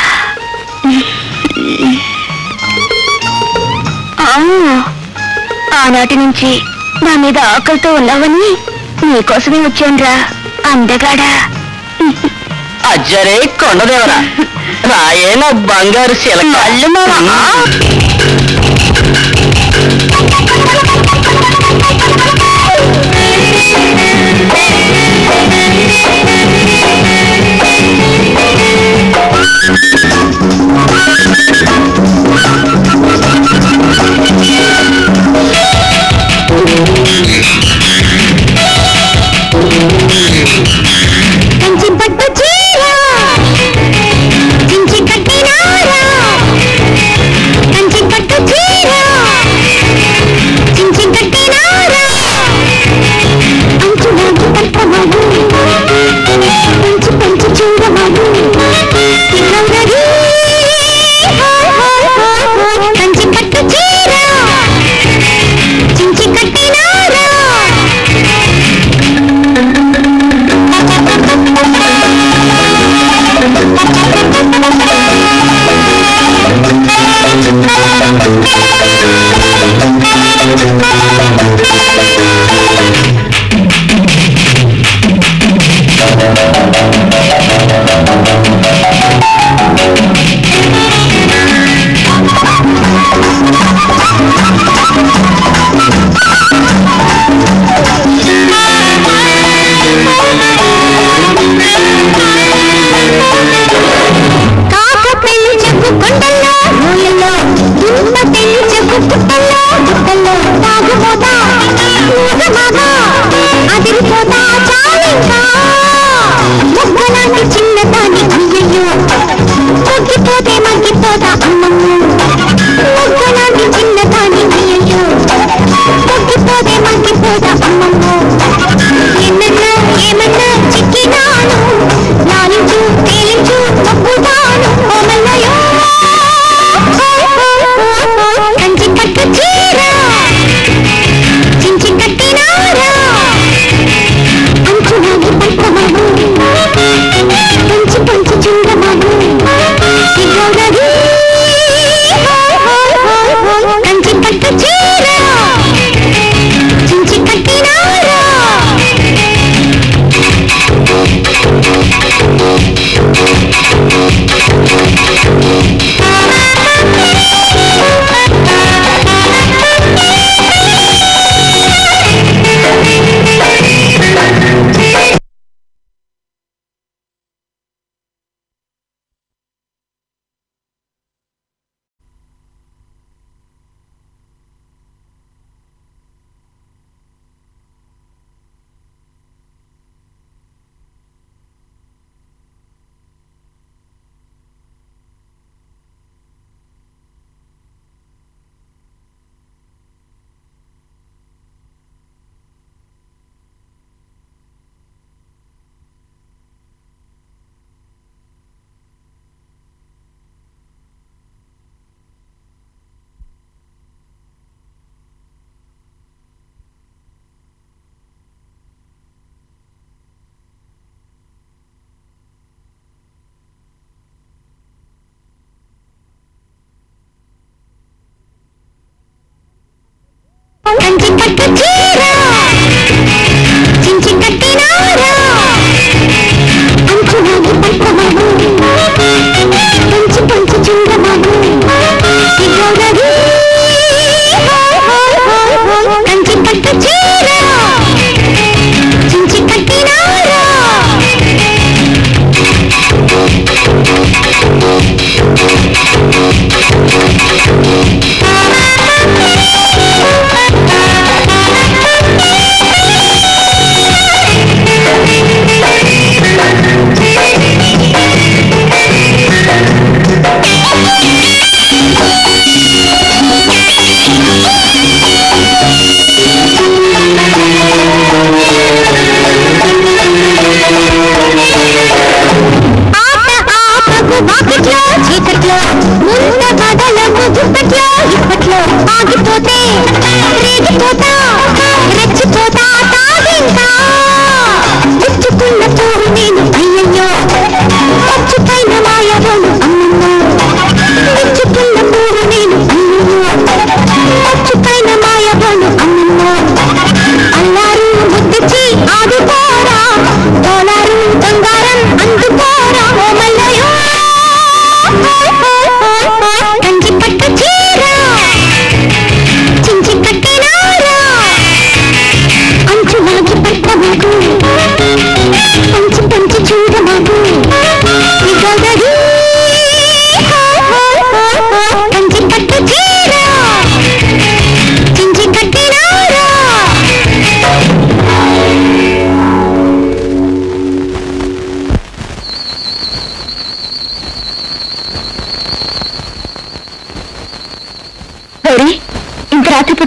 ఆ, ఆనాటి నుంచి నా మీద ఆకలితో ఉన్నావని నీకోసమే వచ్చానురా అందగాడా
అజ్జరే కొండదేవరా రాయే నా బంగారు శిలక
అల్లు మావా కంచి పట్టు చీర చించి కట్టినారా కంచి పట్టు చీర చించి కట్టినారా అంచులాగి కట్టమను పంచి పంచి చూడమను గౌరవి కంచి పట్టు చీర చించి కట్టినారా కాక పెళ్లి చెప్పు కొండల్లో ఊళ్ళల్లో దుమ్మ పెళ్లి చెప్పు పుట్టల్లో పుట్టల్లో తాగుపోతా ఊగమాగా అదిరిపోతా చాలింకా మొగ్గలాంటి చిన్నదాని అయ్యయ్యో మొగ్గిపోతే మగ్గిపోతా అమ్మమ్మ మొగ్గలాంటి చిన్నదాని అయ్యయ్యో మొగ్గిపోతే మగ్గిపోతా అమ్మమ్మ ఎన్నన్నా ఏమన్నా చిక్కినాను లాలించు తేలించు తప్పుతాను ఓమల్లయో కంచి పట్టు చీర చించి కట్టినారా అంచులాగి పట్టమను పంచి పంచి చూడమను గౌరవి కంచి పట్టు చీర చించి కట్టినారా కంచి పట్టు చీర చించి కట్టినారా అంచులాగి పట్టమను పంచి పంచి చూడమను గౌరవి కంచి పట్టు చీర చించి కట్టినారా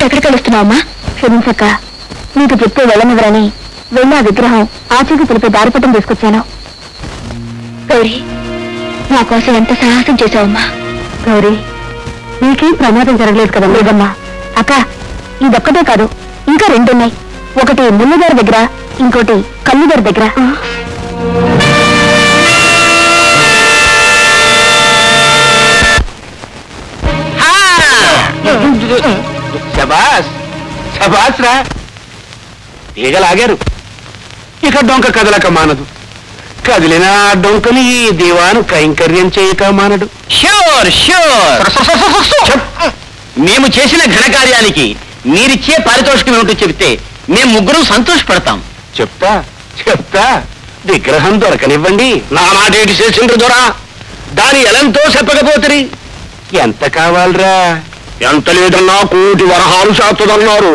ఎక్కడికి వెళ్తున్నావమ్మా క్షమించక్క నీకు చెప్తే వెళ్ళనివ్వరని వెళ్ళి ఆ విగ్రహం ఆచూకి తెలిపే దారిపటం తీసుకొచ్చాను గౌరీ నా కోసం ఎంత సాహసం చేశావమ్మా గౌరీ నీకేం ప్రమాదం జరగలేదు కదా లేదమ్మా అక్క ఇదొక్కటే కాదు ఇంకా రెండున్నాయి ఒకటి ముళ్ళుగారి దగ్గర ఇంకోటి కల్లుగారి దగ్గర
శబాస్ శబాస్ రా ఈగలాగారు ఇక డొంక కదలక మానదు కదిలిన ఆ డొంకని ఈ దీవాను కైంకర్యం చేయక మానడు
ష్యూర్ ష్యూర్ మేము చేసిన ఘనకార్యానికి మీరిచ్చే పారితోషికం ఏమిటో చెబితే మేము ముగ్గురు సంతోషపడతాం
చెప్తా చెప్తా విగ్రహం దొరకనివ్వండి నా మాట ఏంటి చేసిండ్రు దొరా దాని ఎలంతో చెప్పకపోతే ఎంత కావాలరా ఎంత లేదన్నా కోటి వరహాలు శాతదన్నారు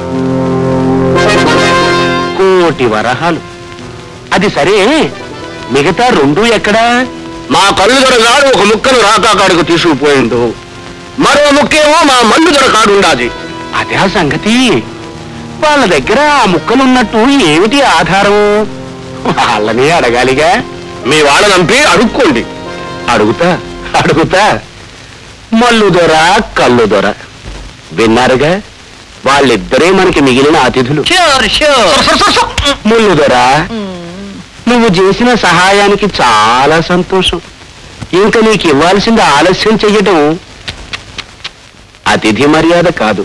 కోటి వరహాలు అది సరే మిగతా రెండు ఎక్కడా మా కళ్ళు దొరగాడు ఒక ముక్కను రాకాకాడుకు తీసుకుపోయిండు మరో ముక్కేమో మా మల్లు దొరకాడు ఉండాది అదే ఆ సంగతి వాళ్ళ దగ్గర ఆ ముక్కలున్నట్టు ఏమిటి ఆధారం వాళ్ళని అడగాలిగా మీ వాళ్ళ నంపి అడుక్కోండి అడుగుతా అడుగుతా మల్లు దొర కళ్ళు దొర విన్నారుగా వాళ్ళిద్దరే మనకి మిగిలిన అతిథులు
ష్యూర్ ష్యూర్
ముళ్ళు దొర నువ్వు చేసిన సహాయానికి చాలా సంతోషం ఇంకా నీకు ఇవ్వాల్సింది ఆలస్యం చెయ్యటం అతిథి మర్యాద కాదు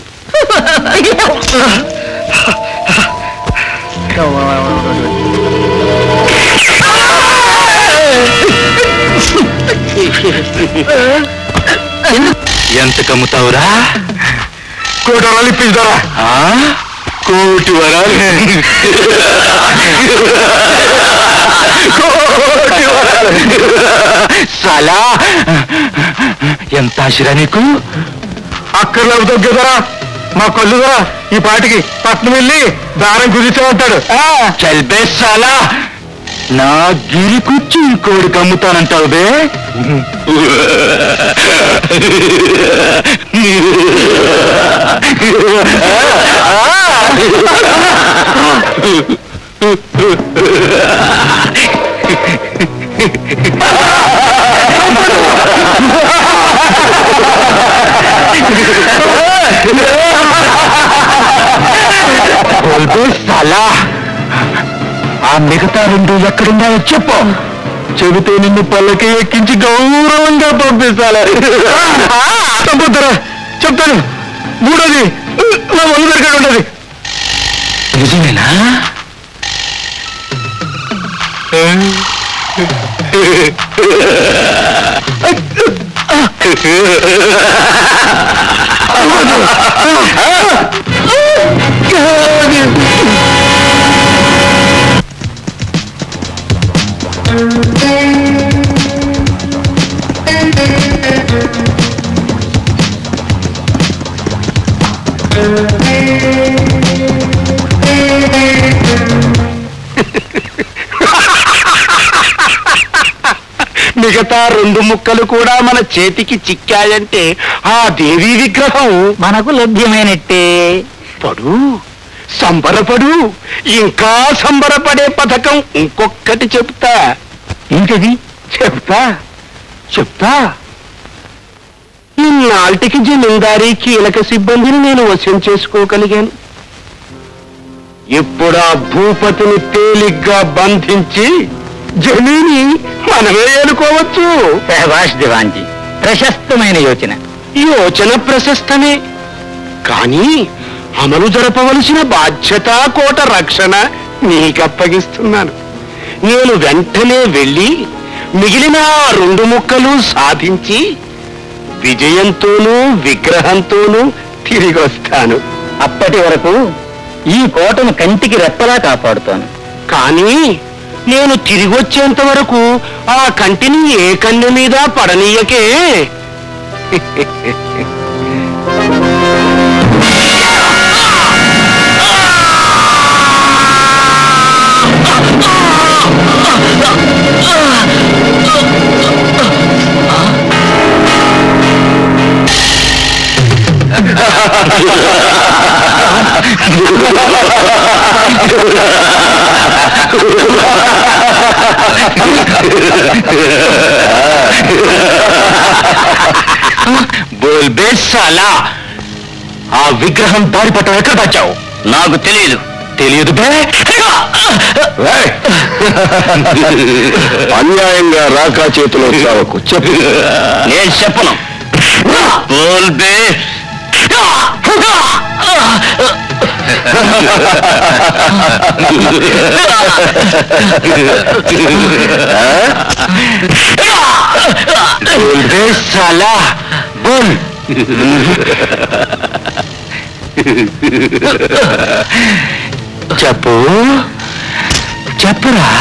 ఎంత కమ్ముతావురా కోటి వరాలు ఇప్పిస్తారా కోటి వరాలు కోటి వరాలు సలా ఎంత ఆశరా నీకు అక్కర్లేదు తగ్గదరా మా కళ్ళు ధర ఈ పాటికి పట్నం వెళ్ళి దారం కుదిర్చే ఉంటాడు చల్పే సలా నా గిరికొచ్చి ఈ కోడి కమ్ముతానంటావు బే సలా ఆ మిగతా రెండు ఎక్కడున్నాయో చెప్పు చెబితే నిన్ను పల్లకి ఎక్కించి గౌరవంగా పంపిస్తాను చంపుతారా చెప్తాను మూడోది నా వంద దగ్గర ఉండదు నిజమేనా మిగతా రెండు ముక్కలు కూడా మన చేతికి చిక్కాయంటే ఆ దేవీ విగ్రహం
మనకు లభ్యమైనట్టే
పడు సంబరపడు ఇంకా సంబరపడే పథకం ఇంకొక్కటి చెప్తా ఇంకది చెప్తా చెప్తా ఇన్నాళ్ళకి జమీందారీ కీలక సిబ్బందిని నేను వశం చేసుకోగలిగాను ఇప్పుడు ఆ భూపతిని తేలిగ్గా బంధించి జమీని మనమే ఏలుకోవచ్చు
సహబాష్ దివాన్జీ ప్రశస్తమైన యోచన
యోచన ప్రశస్తమే కానీ అమలు జరపవలసిన బాధ్యత కోట రక్షణ నీకప్పగిస్తున్నాను నేను వెంటనే వెళ్ళి మిగిలిన ఆ రెండు ముక్కలు సాధించి విజయంతోనూ విగ్రహంతోనూ తిరిగి వస్తాను
అప్పటి వరకు ఈ కోటను కంటికి రెప్పలా కాపాడుతాను
కానీ నేను తిరిగి వచ్చేంత వరకు ఆ కంటిని ఏ కన్ను మీద పడనీయకే బోల్ బే సాలా ఆ విగ్రహం దారి పట్టం ఎక్కడ దాచావు నాకు తెలియదు తెలియదు బే
అన్యాయంగా రాకా చేతిలో చావకు చెప్పు
నేను చెప్పను బోల్ బే బోల్ బే సాలా బోల్ చెప్పు చెప్పురా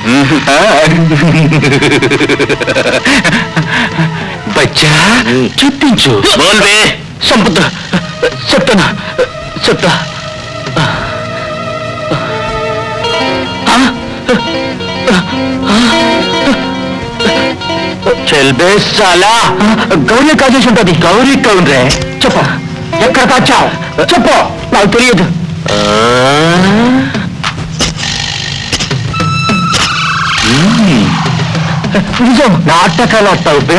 బచ్చా చూపించు బోల్వే సంపద చెప్తాను చెప్తా చెల్బే సాలా గౌరీ కాజేసి ఉంటుంది గౌరీ కౌన్రే చెప్పు ఎక్కడ దాచావు చెప్పు నాకు తెలియదు నిజం నాటకాలు ఆడతావు బే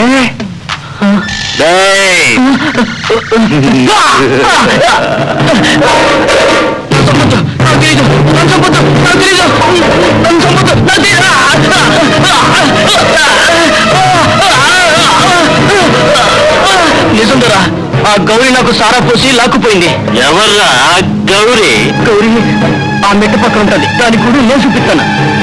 నిజందరా ఆ గౌరీ నాకు సారా పోసి లాక్కుపోయింది ఎవర్రా గౌరీ గౌరీ ఆ మెట్ట పక్కన ఉంటుంది దాని గుడి నేను చూపిస్తాను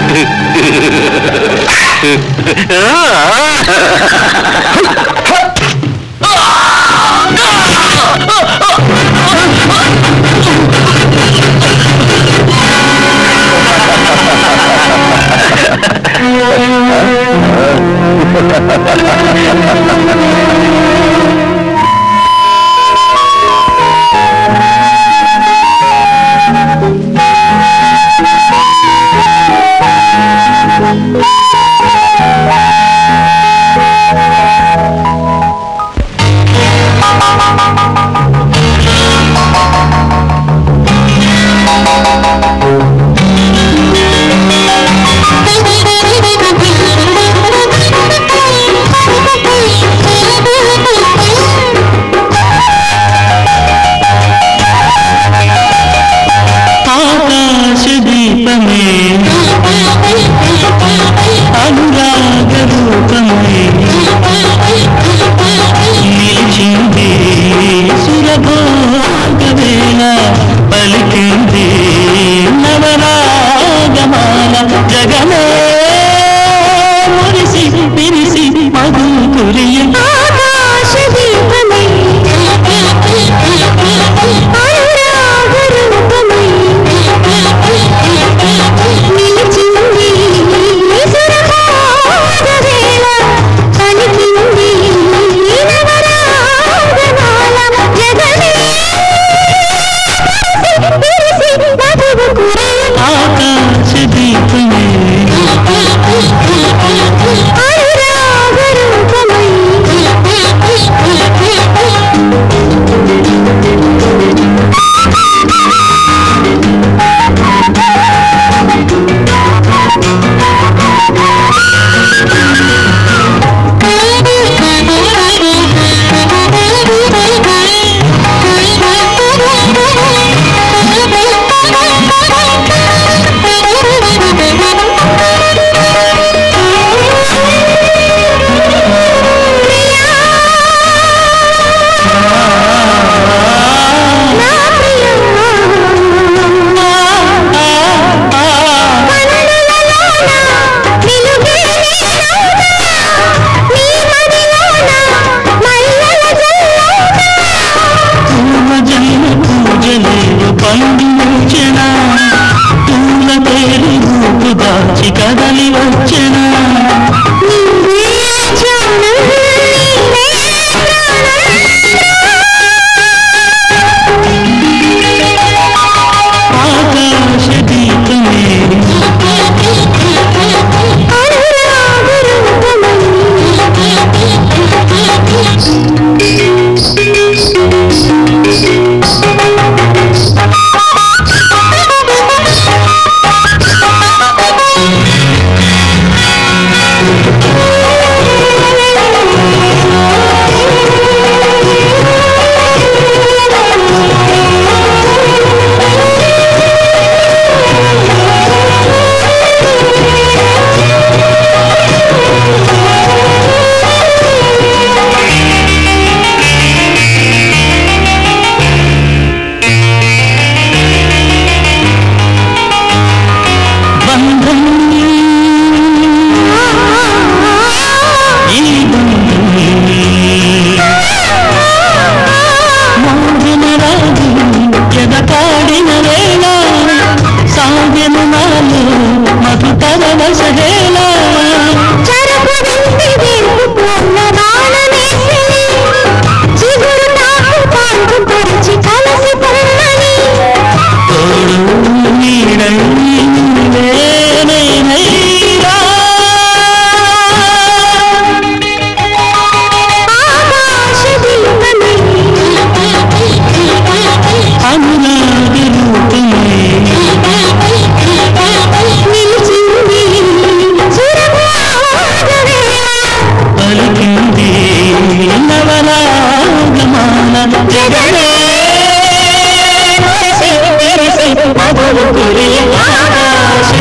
ఆకాశ దీపమే అనురాగ రూపమే నిలిచింది సురభోగవేళ పలికింది నవరాగమాల జగమే మురిసి విరిసి మధు కురియ ఆకాశ దీపమే
అనురాగ రూపమై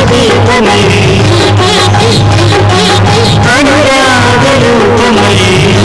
రూపమై అనురాగ రూపమై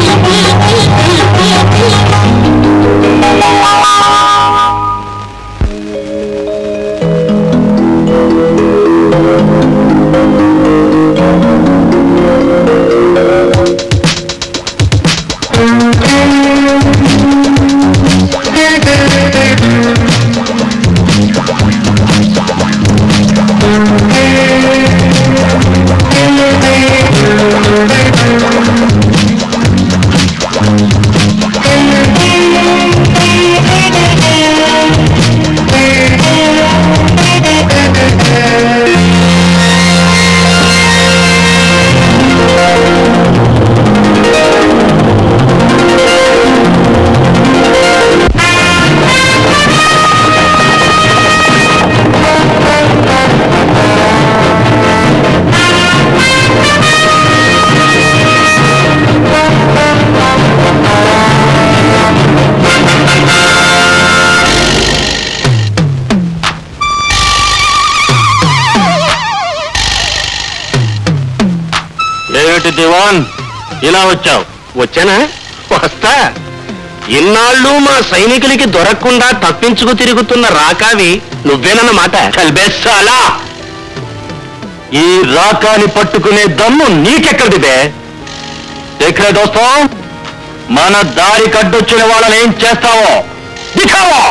ఏమిటి దివాన్ ఇలా వచ్చావు వచ్చానా వస్తా ఇన్నాళ్ళు మా సైనికులకి దొరకకుండా తప్పించుకు తిరుగుతున్న రాకావి నువ్వేనన్నమాట కల్బేస్తాలా ఈ రాకాని పట్టుకునే దమ్ము నీకెక్కడిదే ఎక్కడే దోస్తం మన దారి కడ్డొచ్చిన వాళ్ళని ఏం చేస్తావో దిఖావో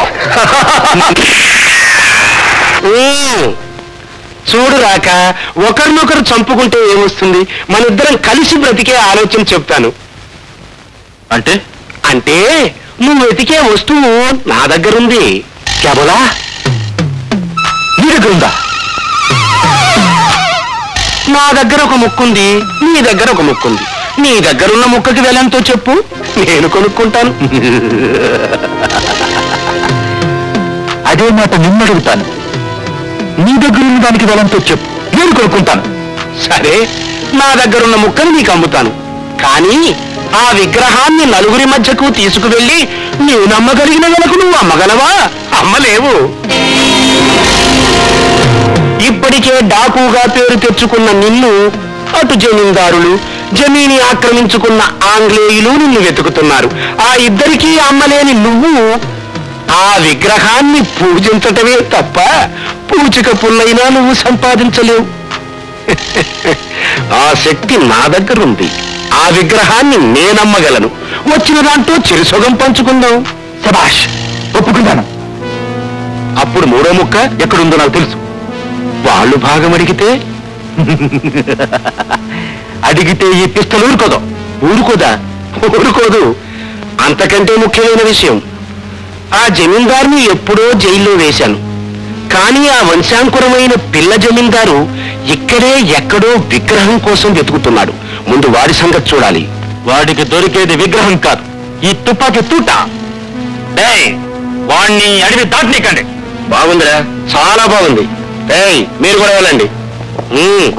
చూడు రాక ఒకరినొకరు చంపుకుంటే ఏమొస్తుంది మనిద్దరం కలిసి బ్రతికే ఆలోచన చెప్తాను అంటే అంటే నువ్వు వెతికే వస్తువు నా దగ్గరుంది కేవలా నీ దగ్గరుందా నా దగ్గర ఒక ముక్కుంది నీ దగ్గర ఒక ముక్కుంది నీ దగ్గరున్న ముక్కకి వెలంతో చెప్పు నేను కొనుక్కుంటాను అదే మాట నిన్నడుగుతాను నీ దగ్గరున్న దానికి వెలంతో చెప్పు నేను కొనుక్కుంటాను సరే నా దగ్గరున్న ముక్కని నీకు అమ్ముతాను కానీ ఆ విగ్రహాన్ని నలుగురి మధ్యకు తీసుకువెళ్ళి నేను నమ్మగలిగిన వెలకు నువ్వు అమ్మగలవా అమ్మలేవు ఇప్పటికే డాకుగా పేరు తెచ్చుకున్న నిన్ను అటు జమీందారులు జమీని ఆక్రమించుకున్న ఆంగ్లేయులు నిన్ను వెతుకుతున్నారు ఆ ఇద్దరికీ అమ్మలేని నువ్వు ఆ విగ్రహాన్ని పూజించటమే తప్ప పూచిక పుల్లైనా నువ్వు సంపాదించలేవు ఆ శక్తి నా దగ్గర ఉంది ఆ విగ్రహాన్ని నేనమ్మగలను వచ్చిన దాంట్లో చిరుసొగం పంచుకుందాం సబాష్ ఒప్పుకుంటాను అప్పుడు మూడో ముక్క ఎక్కడుందో నాకు తెలుసు వాళ్ళు భాగం అడిగితే అడిగితే ఈ పిస్తలు ఊరుకోదు ఊరుకోదా ఊరుకోదు అంతకంటే ముఖ్యమైన విషయం ఆ జమీందారుని ఎప్పుడో జైల్లో వేశాను కానీ ఆ వంశాంకురమైన పిల్ల జమీందారు ఇక్కడే ఎక్కడో విగ్రహం కోసం వెతుకుతున్నాడు ముందు వాడి సంగతి చూడాలి వాడికి దొరికేది విగ్రహం కాదు ఈ తుపాకీ తూట వాణ్ణి అడివి దాటనీకండి బాగుందిరా చాలా బాగుంది ఏయ్ మీరు కూడా వెళ్ళండి ఉమ్.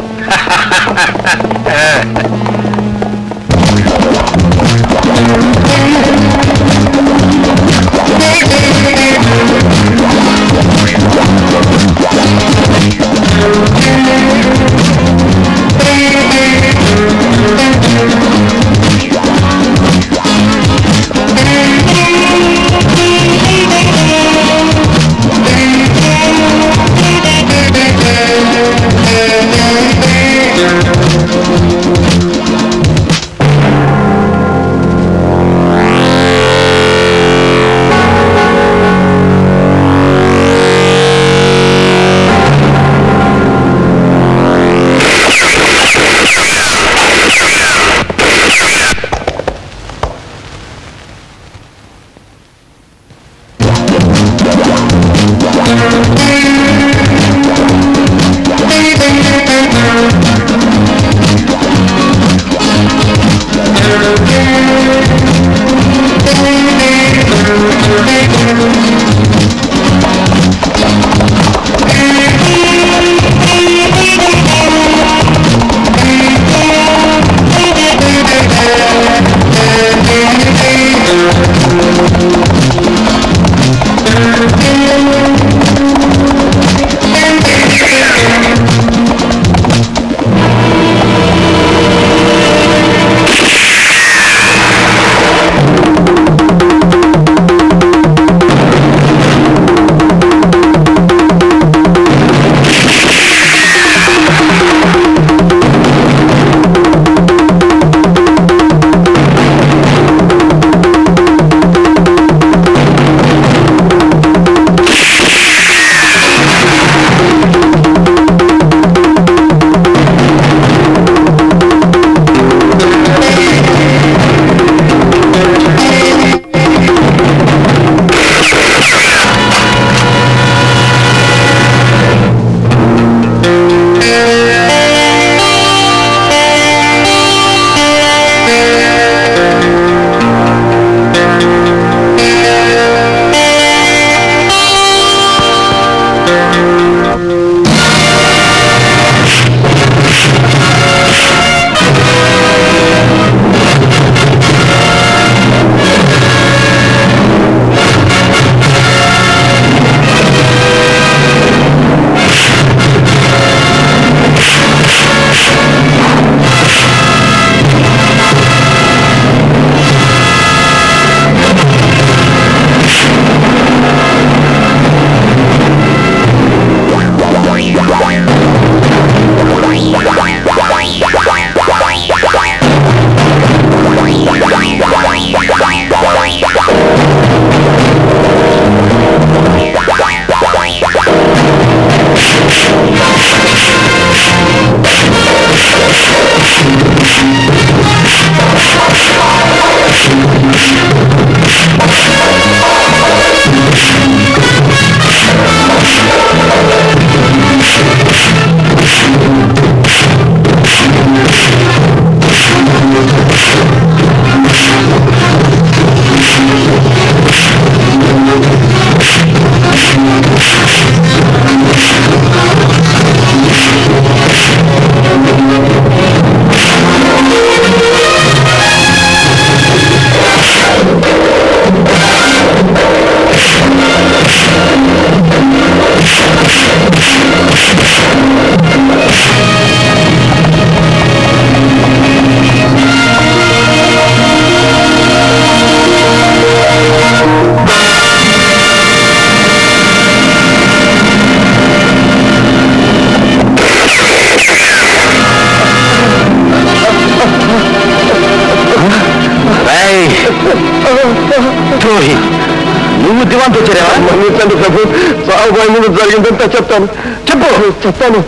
దివాంతో చేరావా
మన్నించండి ప్రభు సాగుబాయి ముందు జరిగిందంతా చెప్తాను చెప్పు చెప్తాను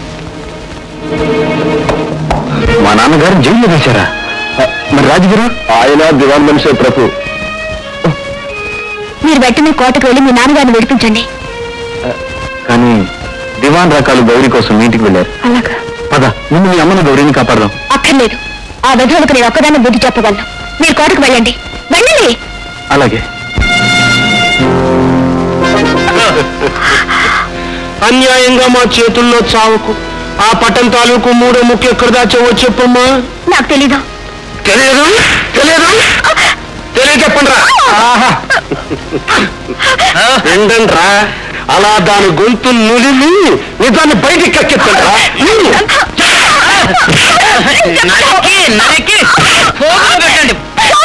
మా నాన్నగారు జైల్లో వేశారా మరి రాజుగారు
ఆయన దివాన్ మనిషే ప్రభు
మీరు వెంటనే కోటకు వెళ్ళి మీ నాన్నగారిని విడిపించండి
కానీ దివాన్ రకాలు గౌరీ కోసం మీ ఇంటికి వెళ్ళారు
అలాగా
పద ముందు మీ అమ్మని గౌరీని కాపాడదాం
అక్కర్లేదు ఆ విధులకు నేను ఒక్కదాన్ని బుద్ధి చెప్పగలను మీరు కోటకు వెళ్ళండి వెళ్ళండి
అలాగే
అన్యాయంగా మా చేతుల్లో చావుకు ఆ పట్టం తాలూకు మూడో ముఖ్య ఎక్కడ దాచావో చెప్పమ్మా
నాకు తెలీదు
తెలియదు తెలియదు తెలియ చెప్పండి ఏంటంట్రా అలా దాని గొంతు నులిమి నిజాన్ని బయటికి కక్కెత్తండ్రా
నరికి నరికి పోగులు పెట్టండి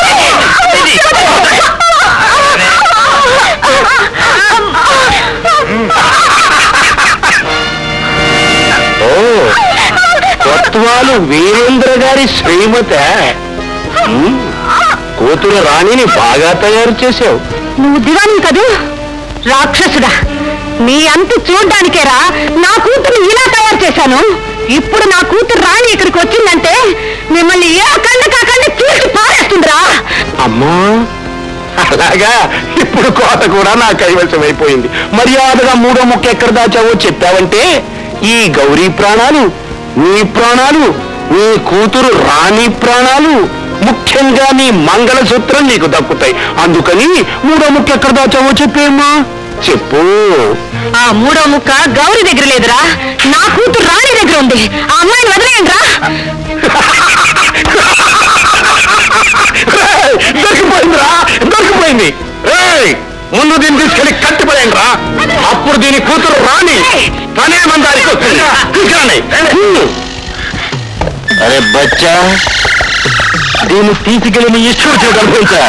ఓ కొత్వాలు వీరేంద్ర గారి శ్రీమత ఉమ్, కూతురు రాణిని బాగా తయారు చేసావు
నువ్వు దివాని కదూ రాక్షసుడా నీ అంతు చూడ్డానికేరా నా కూతురు ఇలా తయారు చేశాను ఇప్పుడు నా కూతురు రాణి ఇక్కడికి వచ్చిందంటే మిమ్మల్ని ఏ కళ్ళ కాకండి తీసి పారేస్తుందిరా
అమ్మా అలాగా ఇప్పుడు కోత కూడా నా కైవసం అయిపోయింది మర్యాదగా మూడో ముక్క ఎక్కడ దాచావో చెప్పావంటే ఈ గౌరీ ప్రాణాలు నీ ప్రాణాలు నీ కూతురు రాణి ప్రాణాలు ముఖ్యంగా నీ మంగళసూత్రం నీకు దక్కుతాయి అందుకని మూడో ముక్క ఎక్కడ దాచావో చెప్పేమ్మా చెప్పు
ఆ మూడో ముక్క గౌరీ దగ్గర లేదురా నా కూతురు రాణి దగ్గర ఉంది ఆ అమ్మాయిని వదిలేయండి రా
ఏయ్, దొరికిపోయిందిరా దొరికిపోయింది ఏయ్, ముందు దీన్ని తీసుకెళ్లి కట్టిపోయాను రా అప్పుడు దీని కూతురు రాని తనే మన దారికి వస్తుంది తీసుకురండి అరే బచ్చా దీన్ని తీసుకెళ్లి మీ ఇష్టం అనుకుంటా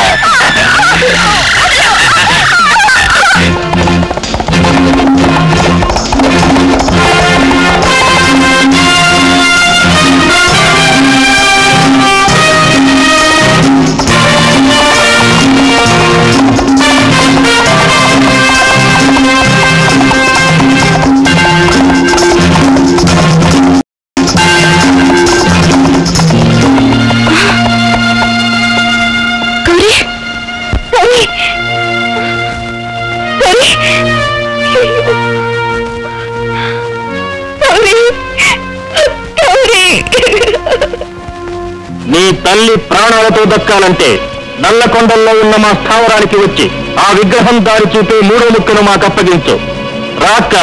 గౌరీ గౌరీ గౌరీ గౌరీ గౌరీ
నీ తల్లి ప్రాణాలతో దక్కాలంటే నల్లకొండల్లో ఉన్న మా స్థావరానికి వచ్చి ఆ విగ్రహం దారి చూపే మూడో ముక్కను మాకు అప్పగించు రాక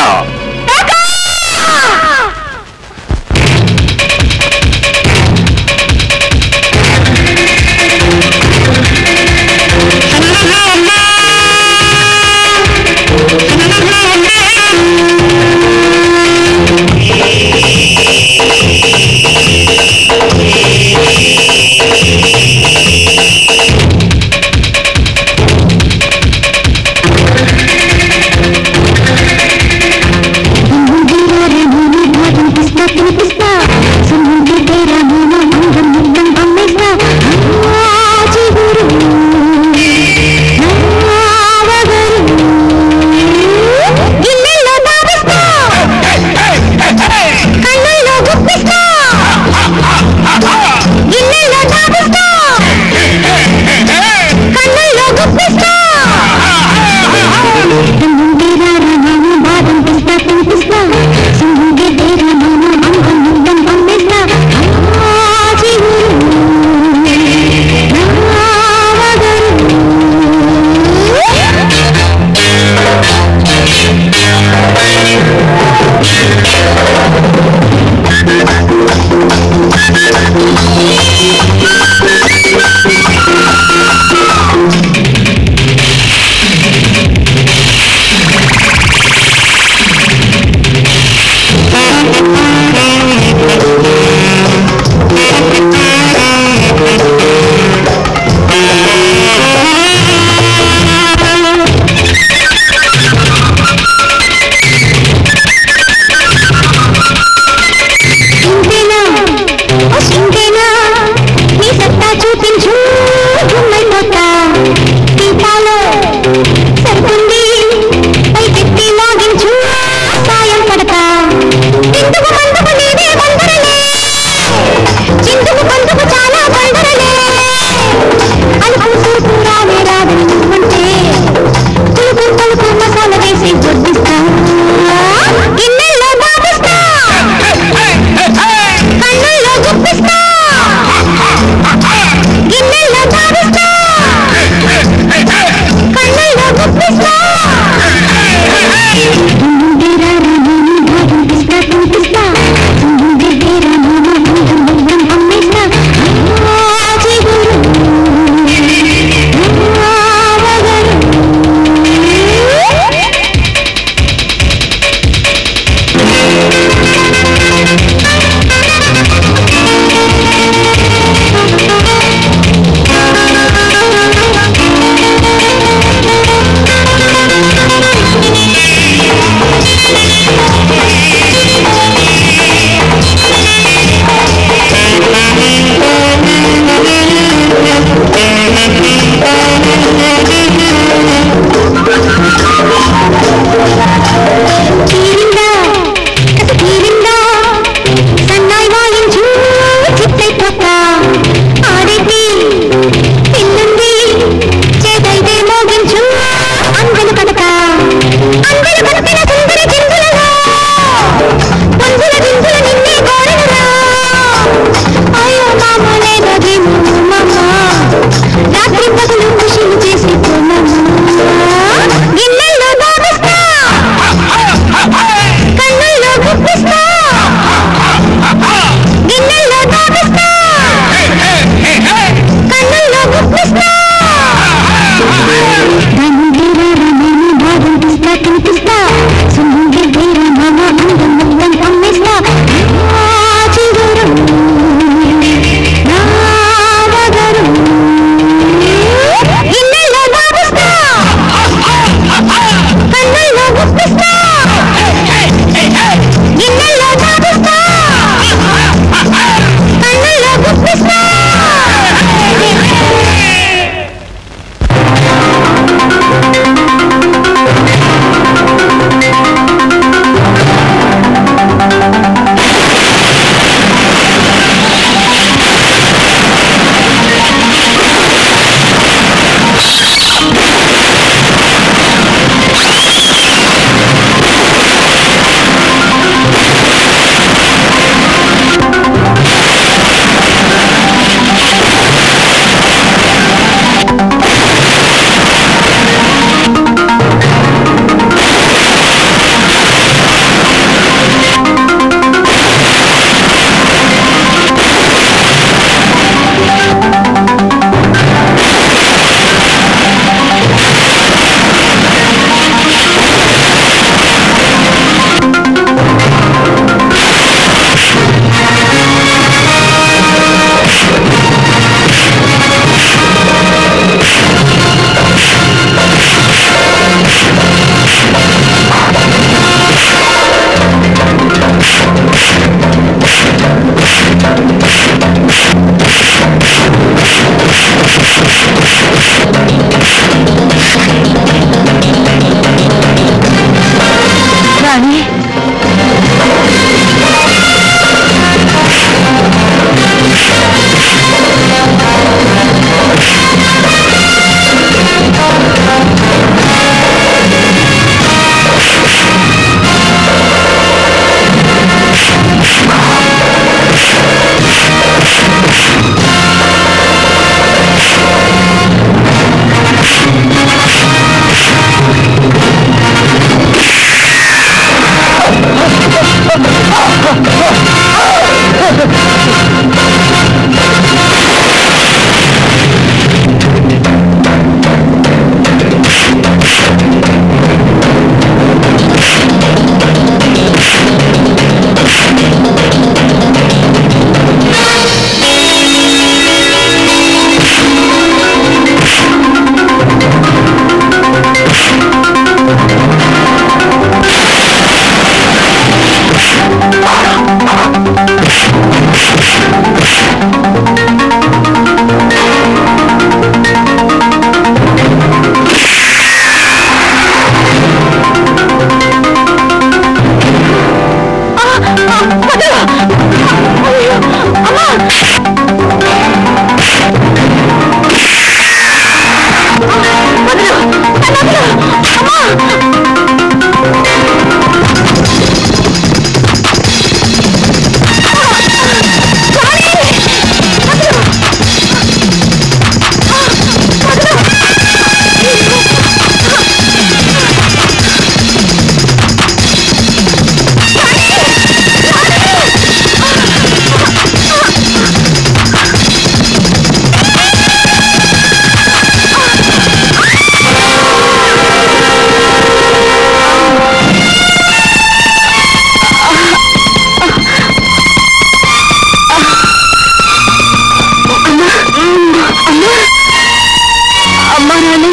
అమ్మా నాని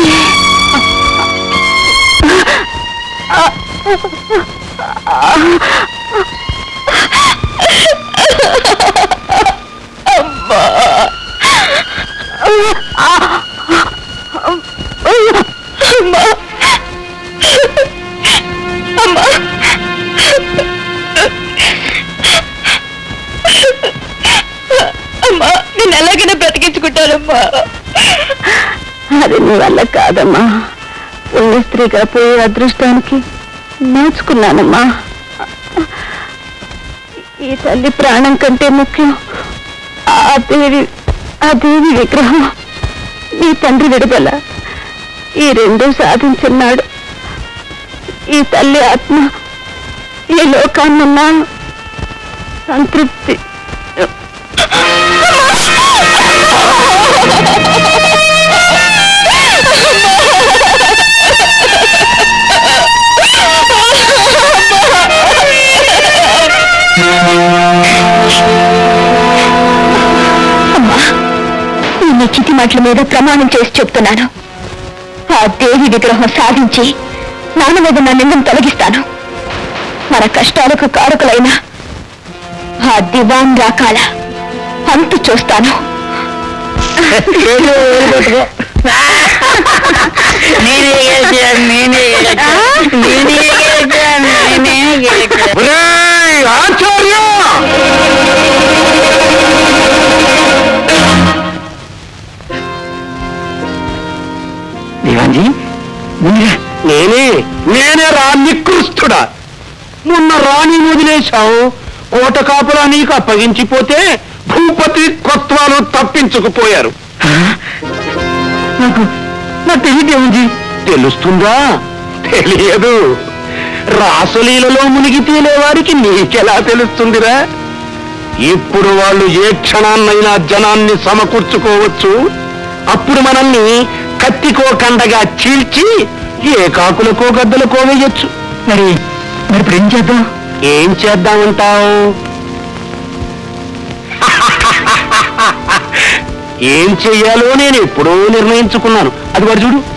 అమ్మా నేను ఎలాగైనా బ్రతికించుకుంటానమ్మా అది నీ వల్ల కాదమ్మా పుణ్యస్త్రీగా పోయే అదృష్టానికి నేర్చుకున్నానమ్మా ఈ తల్లి ప్రాణం కంటే ముఖ్యం ఆ దేవి ఆ దేవి విగ్రహం నీ తండ్రి విడుదల ఈ రెండు సాధించున్నాడు ఈ తల్లి ఆత్మ ఈ లోకాన్నున్నా సంతృప్తి అమ్మా ఈ నీ చితి మాటల మీద ప్రమాణం చేసి చెప్తున్నాను ఆ దేవి విగ్రహం సాధించి నాన్న మీద నా నిందం తొలగిస్తాను మన కష్టాలకు కారకులైన ఆ దివాన్ రాకాల అంతు చూస్తాను
నేనే గెలిచాను నేనే గెలిచాను నేనే గెలిచాను నేనే గెలిచాను
ఒరేయ్, ఆచార్య
దేవాంజీ ముందుగా
నేనే నేనే రా నికృష్టుడా మొన్న రాణి వదిలేశావు కోట కాపులా నీకు అప్పగించిపోతే భూపతి కొత్వాలు తప్పించుకుపోయారు
నాకు నాకు తెలియదేముంది
తెలుస్తుందా తెలియదు రాసలీలలో మునిగి తేలేవారికి నీకెలా తెలుస్తుందిరా ఇప్పుడు వాళ్ళు ఏ క్షణాన్నైనా జనాన్ని సమకూర్చుకోవచ్చు అప్పుడు మనల్ని కత్తికో కండగా చీల్చి ఏ కాకులకో గద్దలకో వేయొచ్చు
మరి మరి ఇప్పుడు ఏం చేద్దాం
ఏం చేద్దామంటావు ఏం చెయ్యాలో నేను ఎప్పుడో నిర్ణయించుకున్నాను అది వాడు చూడు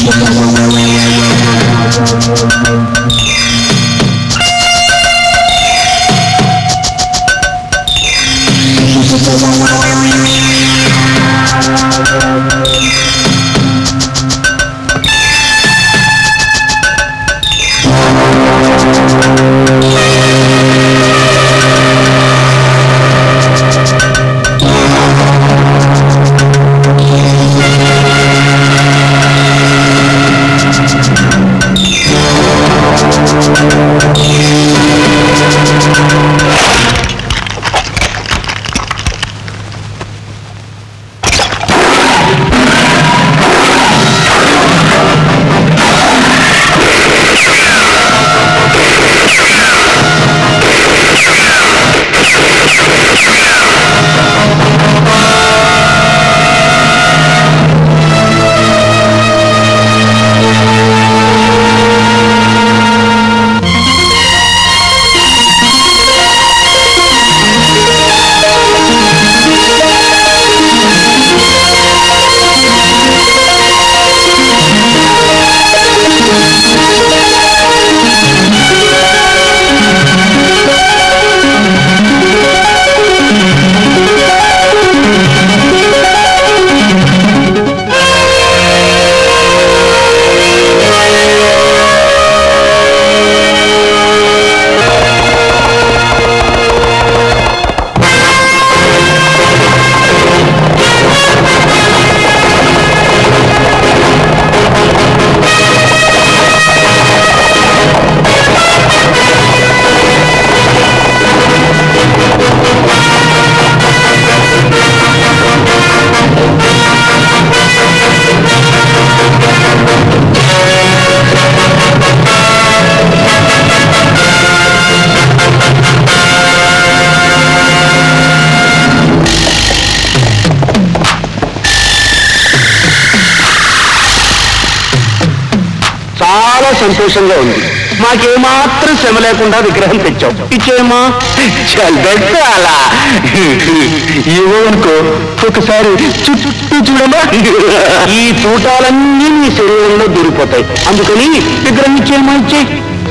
చాలా సంతోషంగా ఉంది మాకేమాత్రం శ్రమ లేకుండా విగ్రహం తెచ్చావు ఇచ్చేమా చాలా ఏమనుకో ఒకసారి చుట్టూ చూడమా ఈ చూటాలన్నీ నీ శరీరంలో దూరిపోతాయి అందుకని విగ్రహం ఇచ్చేమా ఇచ్చే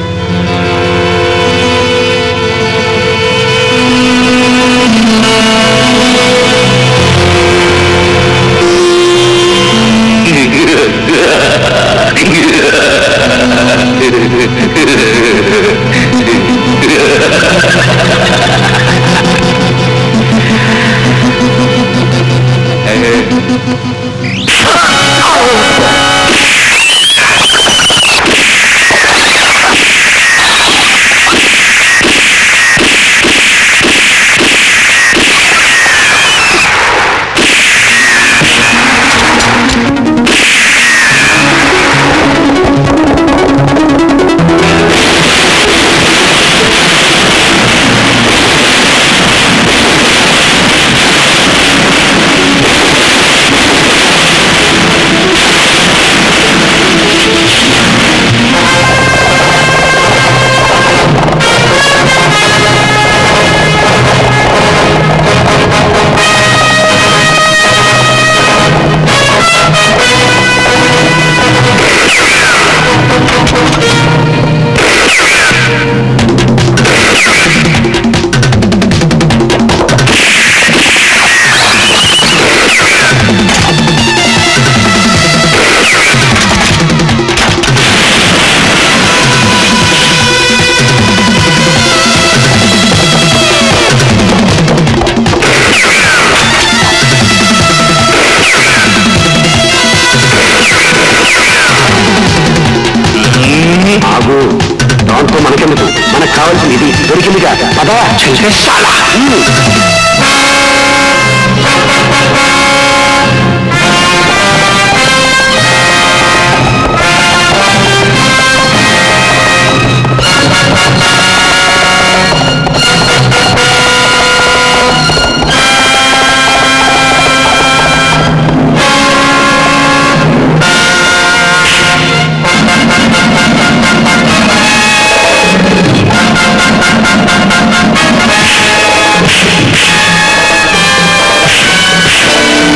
ఆగు దాంతో మనకెందుకు మనకు కావాల్సింది ఇది దొరికిందిగా పదా చాలా
ఆ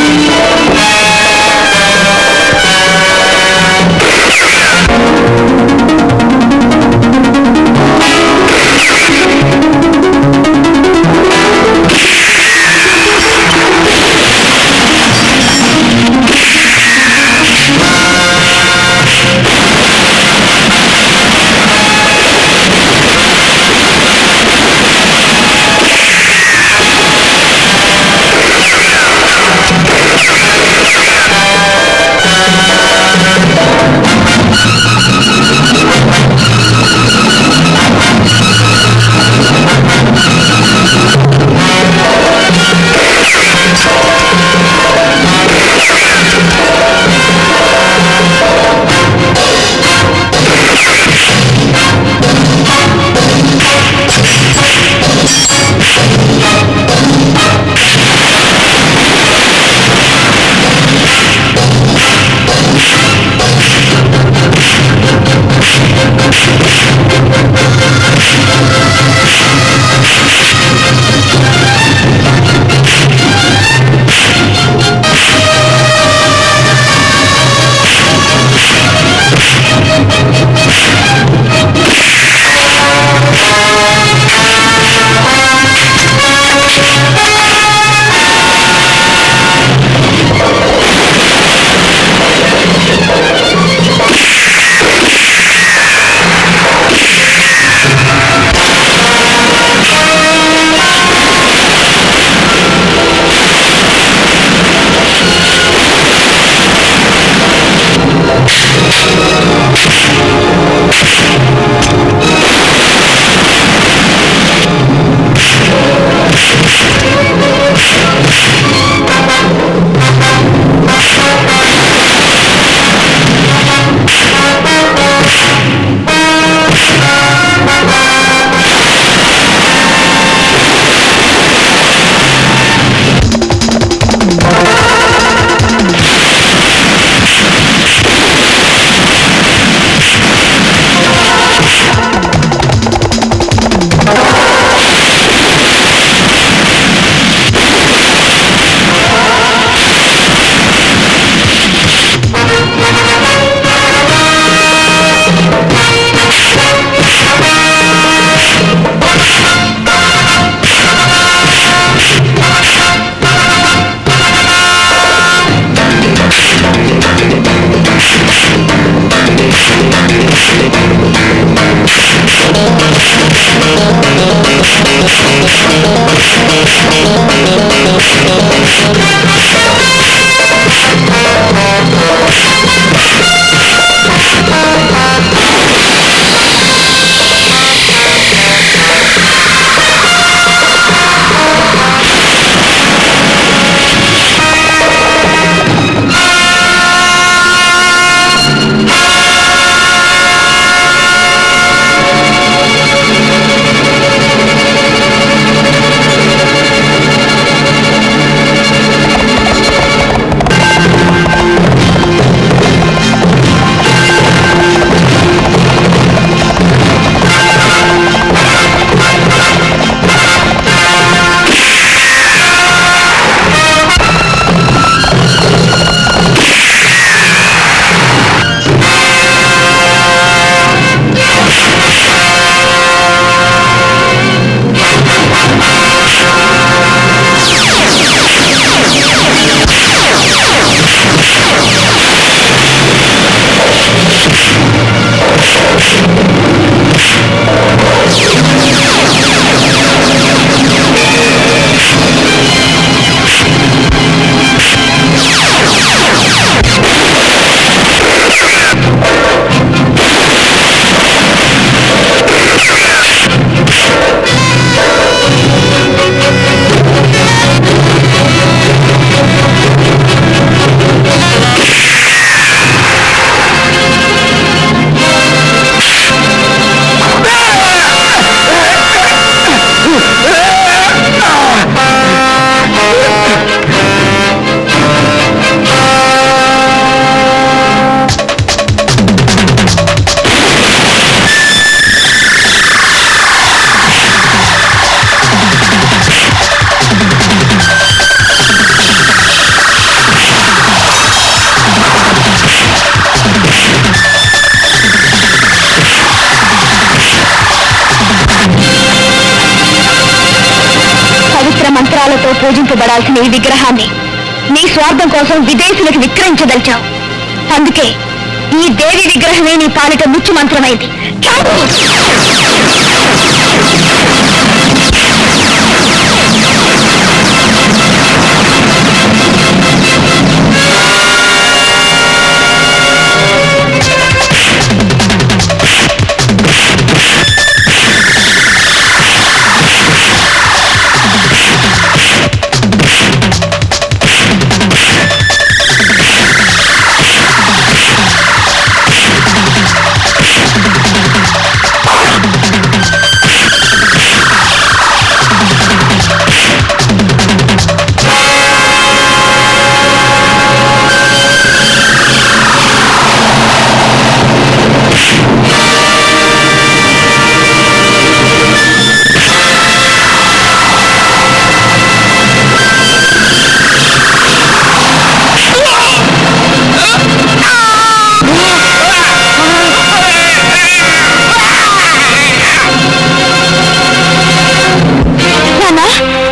పవిత్ర మంత్రాలతో పూజించబడాల్సిన ఈ విగ్రహాన్ని నీ స్వార్థం కోసం విదేశీయులకు విక్రయించదలిచావు అందుకే ఈ దేవి విగ్రహమే నీ పాలిట ముచ్చు మంత్రమైంది చావు! నాన్నా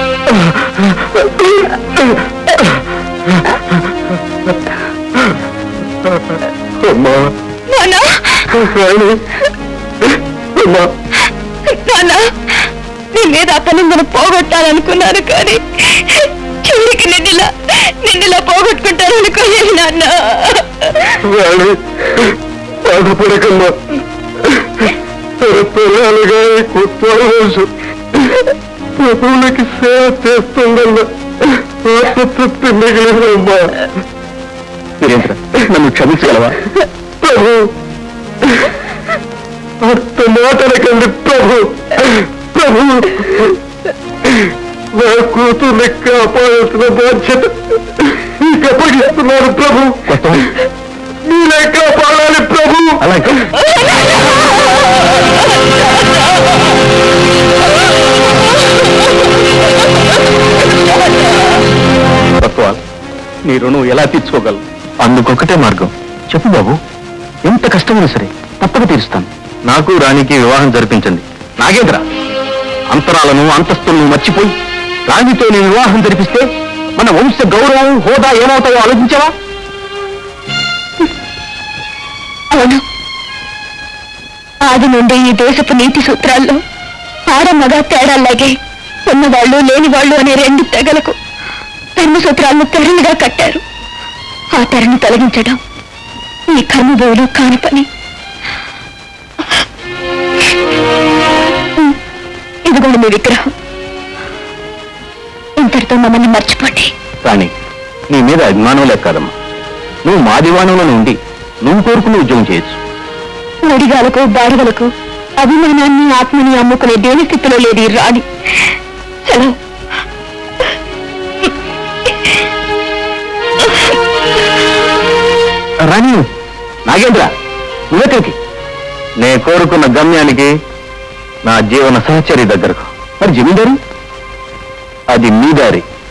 అమ్మా
నాన్నా
రాణి అమ్మా
నాన్న నీ మీద అతను మనం పోగొట్టాలనుకున్నాను కానీ చివరికి నిన్నులా నిన్నులా పోగొట్టుకుంటాననుకోలేదు నాన్న
రాణి బాధపడకమ్మా తరతరాలుగా ఈ కుత్వాలు ప్రభువులకి సేవ చేస్తుందన్న ఆత్మతృప్తి మిగిలిందమ్మా వీరేంద్ర నన్ను క్షమించగలవా ప్రభు అంత మాటలకండి ప్రభు ప్రభు నా కూతుర్ని కాపాడాల్సిన బాధ్యత నీకు అప్పగిస్తున్నాను ప్రభు మీరే కాపాడాలి ప్రభు అలాగే తత్వాలు నీ రుణం ఎలా తీర్చుకోగలవు అందుకొకటే మార్గం చెప్పు బాబు ఎంత కష్టమైనా సరే తప్పక తీరుస్తాను నాకు రాణికి వివాహం జరిపించండి నాగేంద్ర అంతరాలను అంతస్తులను మర్చిపోయి రాణితో నీ వివాహం జరిపిస్తే మన వంశ గౌరవం హోదా ఏమవుతాయో ఆలోచించావా
అవును ఆది నుండి ఈ దేశపు నీతి సూత్రాల్లో ఆడమగ తేడాలాగే ఉన్నవాళ్ళు లేని వాళ్ళు అనే రెండు తెగలకు ధర్మసూత్రాలను తెరలుగా కట్టారు ఆ తెరను తొలగించడం ఈ కర్మభూవులు కాని పని ఇదిగోండి మీ విగ్రహం ఇంతటితో మమ్మల్ని మర్చిపోండి
రాణి నీ మీద అభిమానం లేక కాదమ్మా నువ్వు మా దివాణంలో ఉండి నువ్వు కోరుకుని ఉద్యోగం చేయొచ్చు
ఒడిగాలకు బాడుగలకు అభిమానాన్ని ఆత్మని అమ్ముకునే దేని స్థితిలో లేదు ఈ రాణి సెలవు
రాణి నాగేంద్ర నువ్వెక్కడికి నే కోరుకున్న గమ్యానికి నా జీవన సహచరి దగ్గరకు మరి జమీందారు అది మీ దారి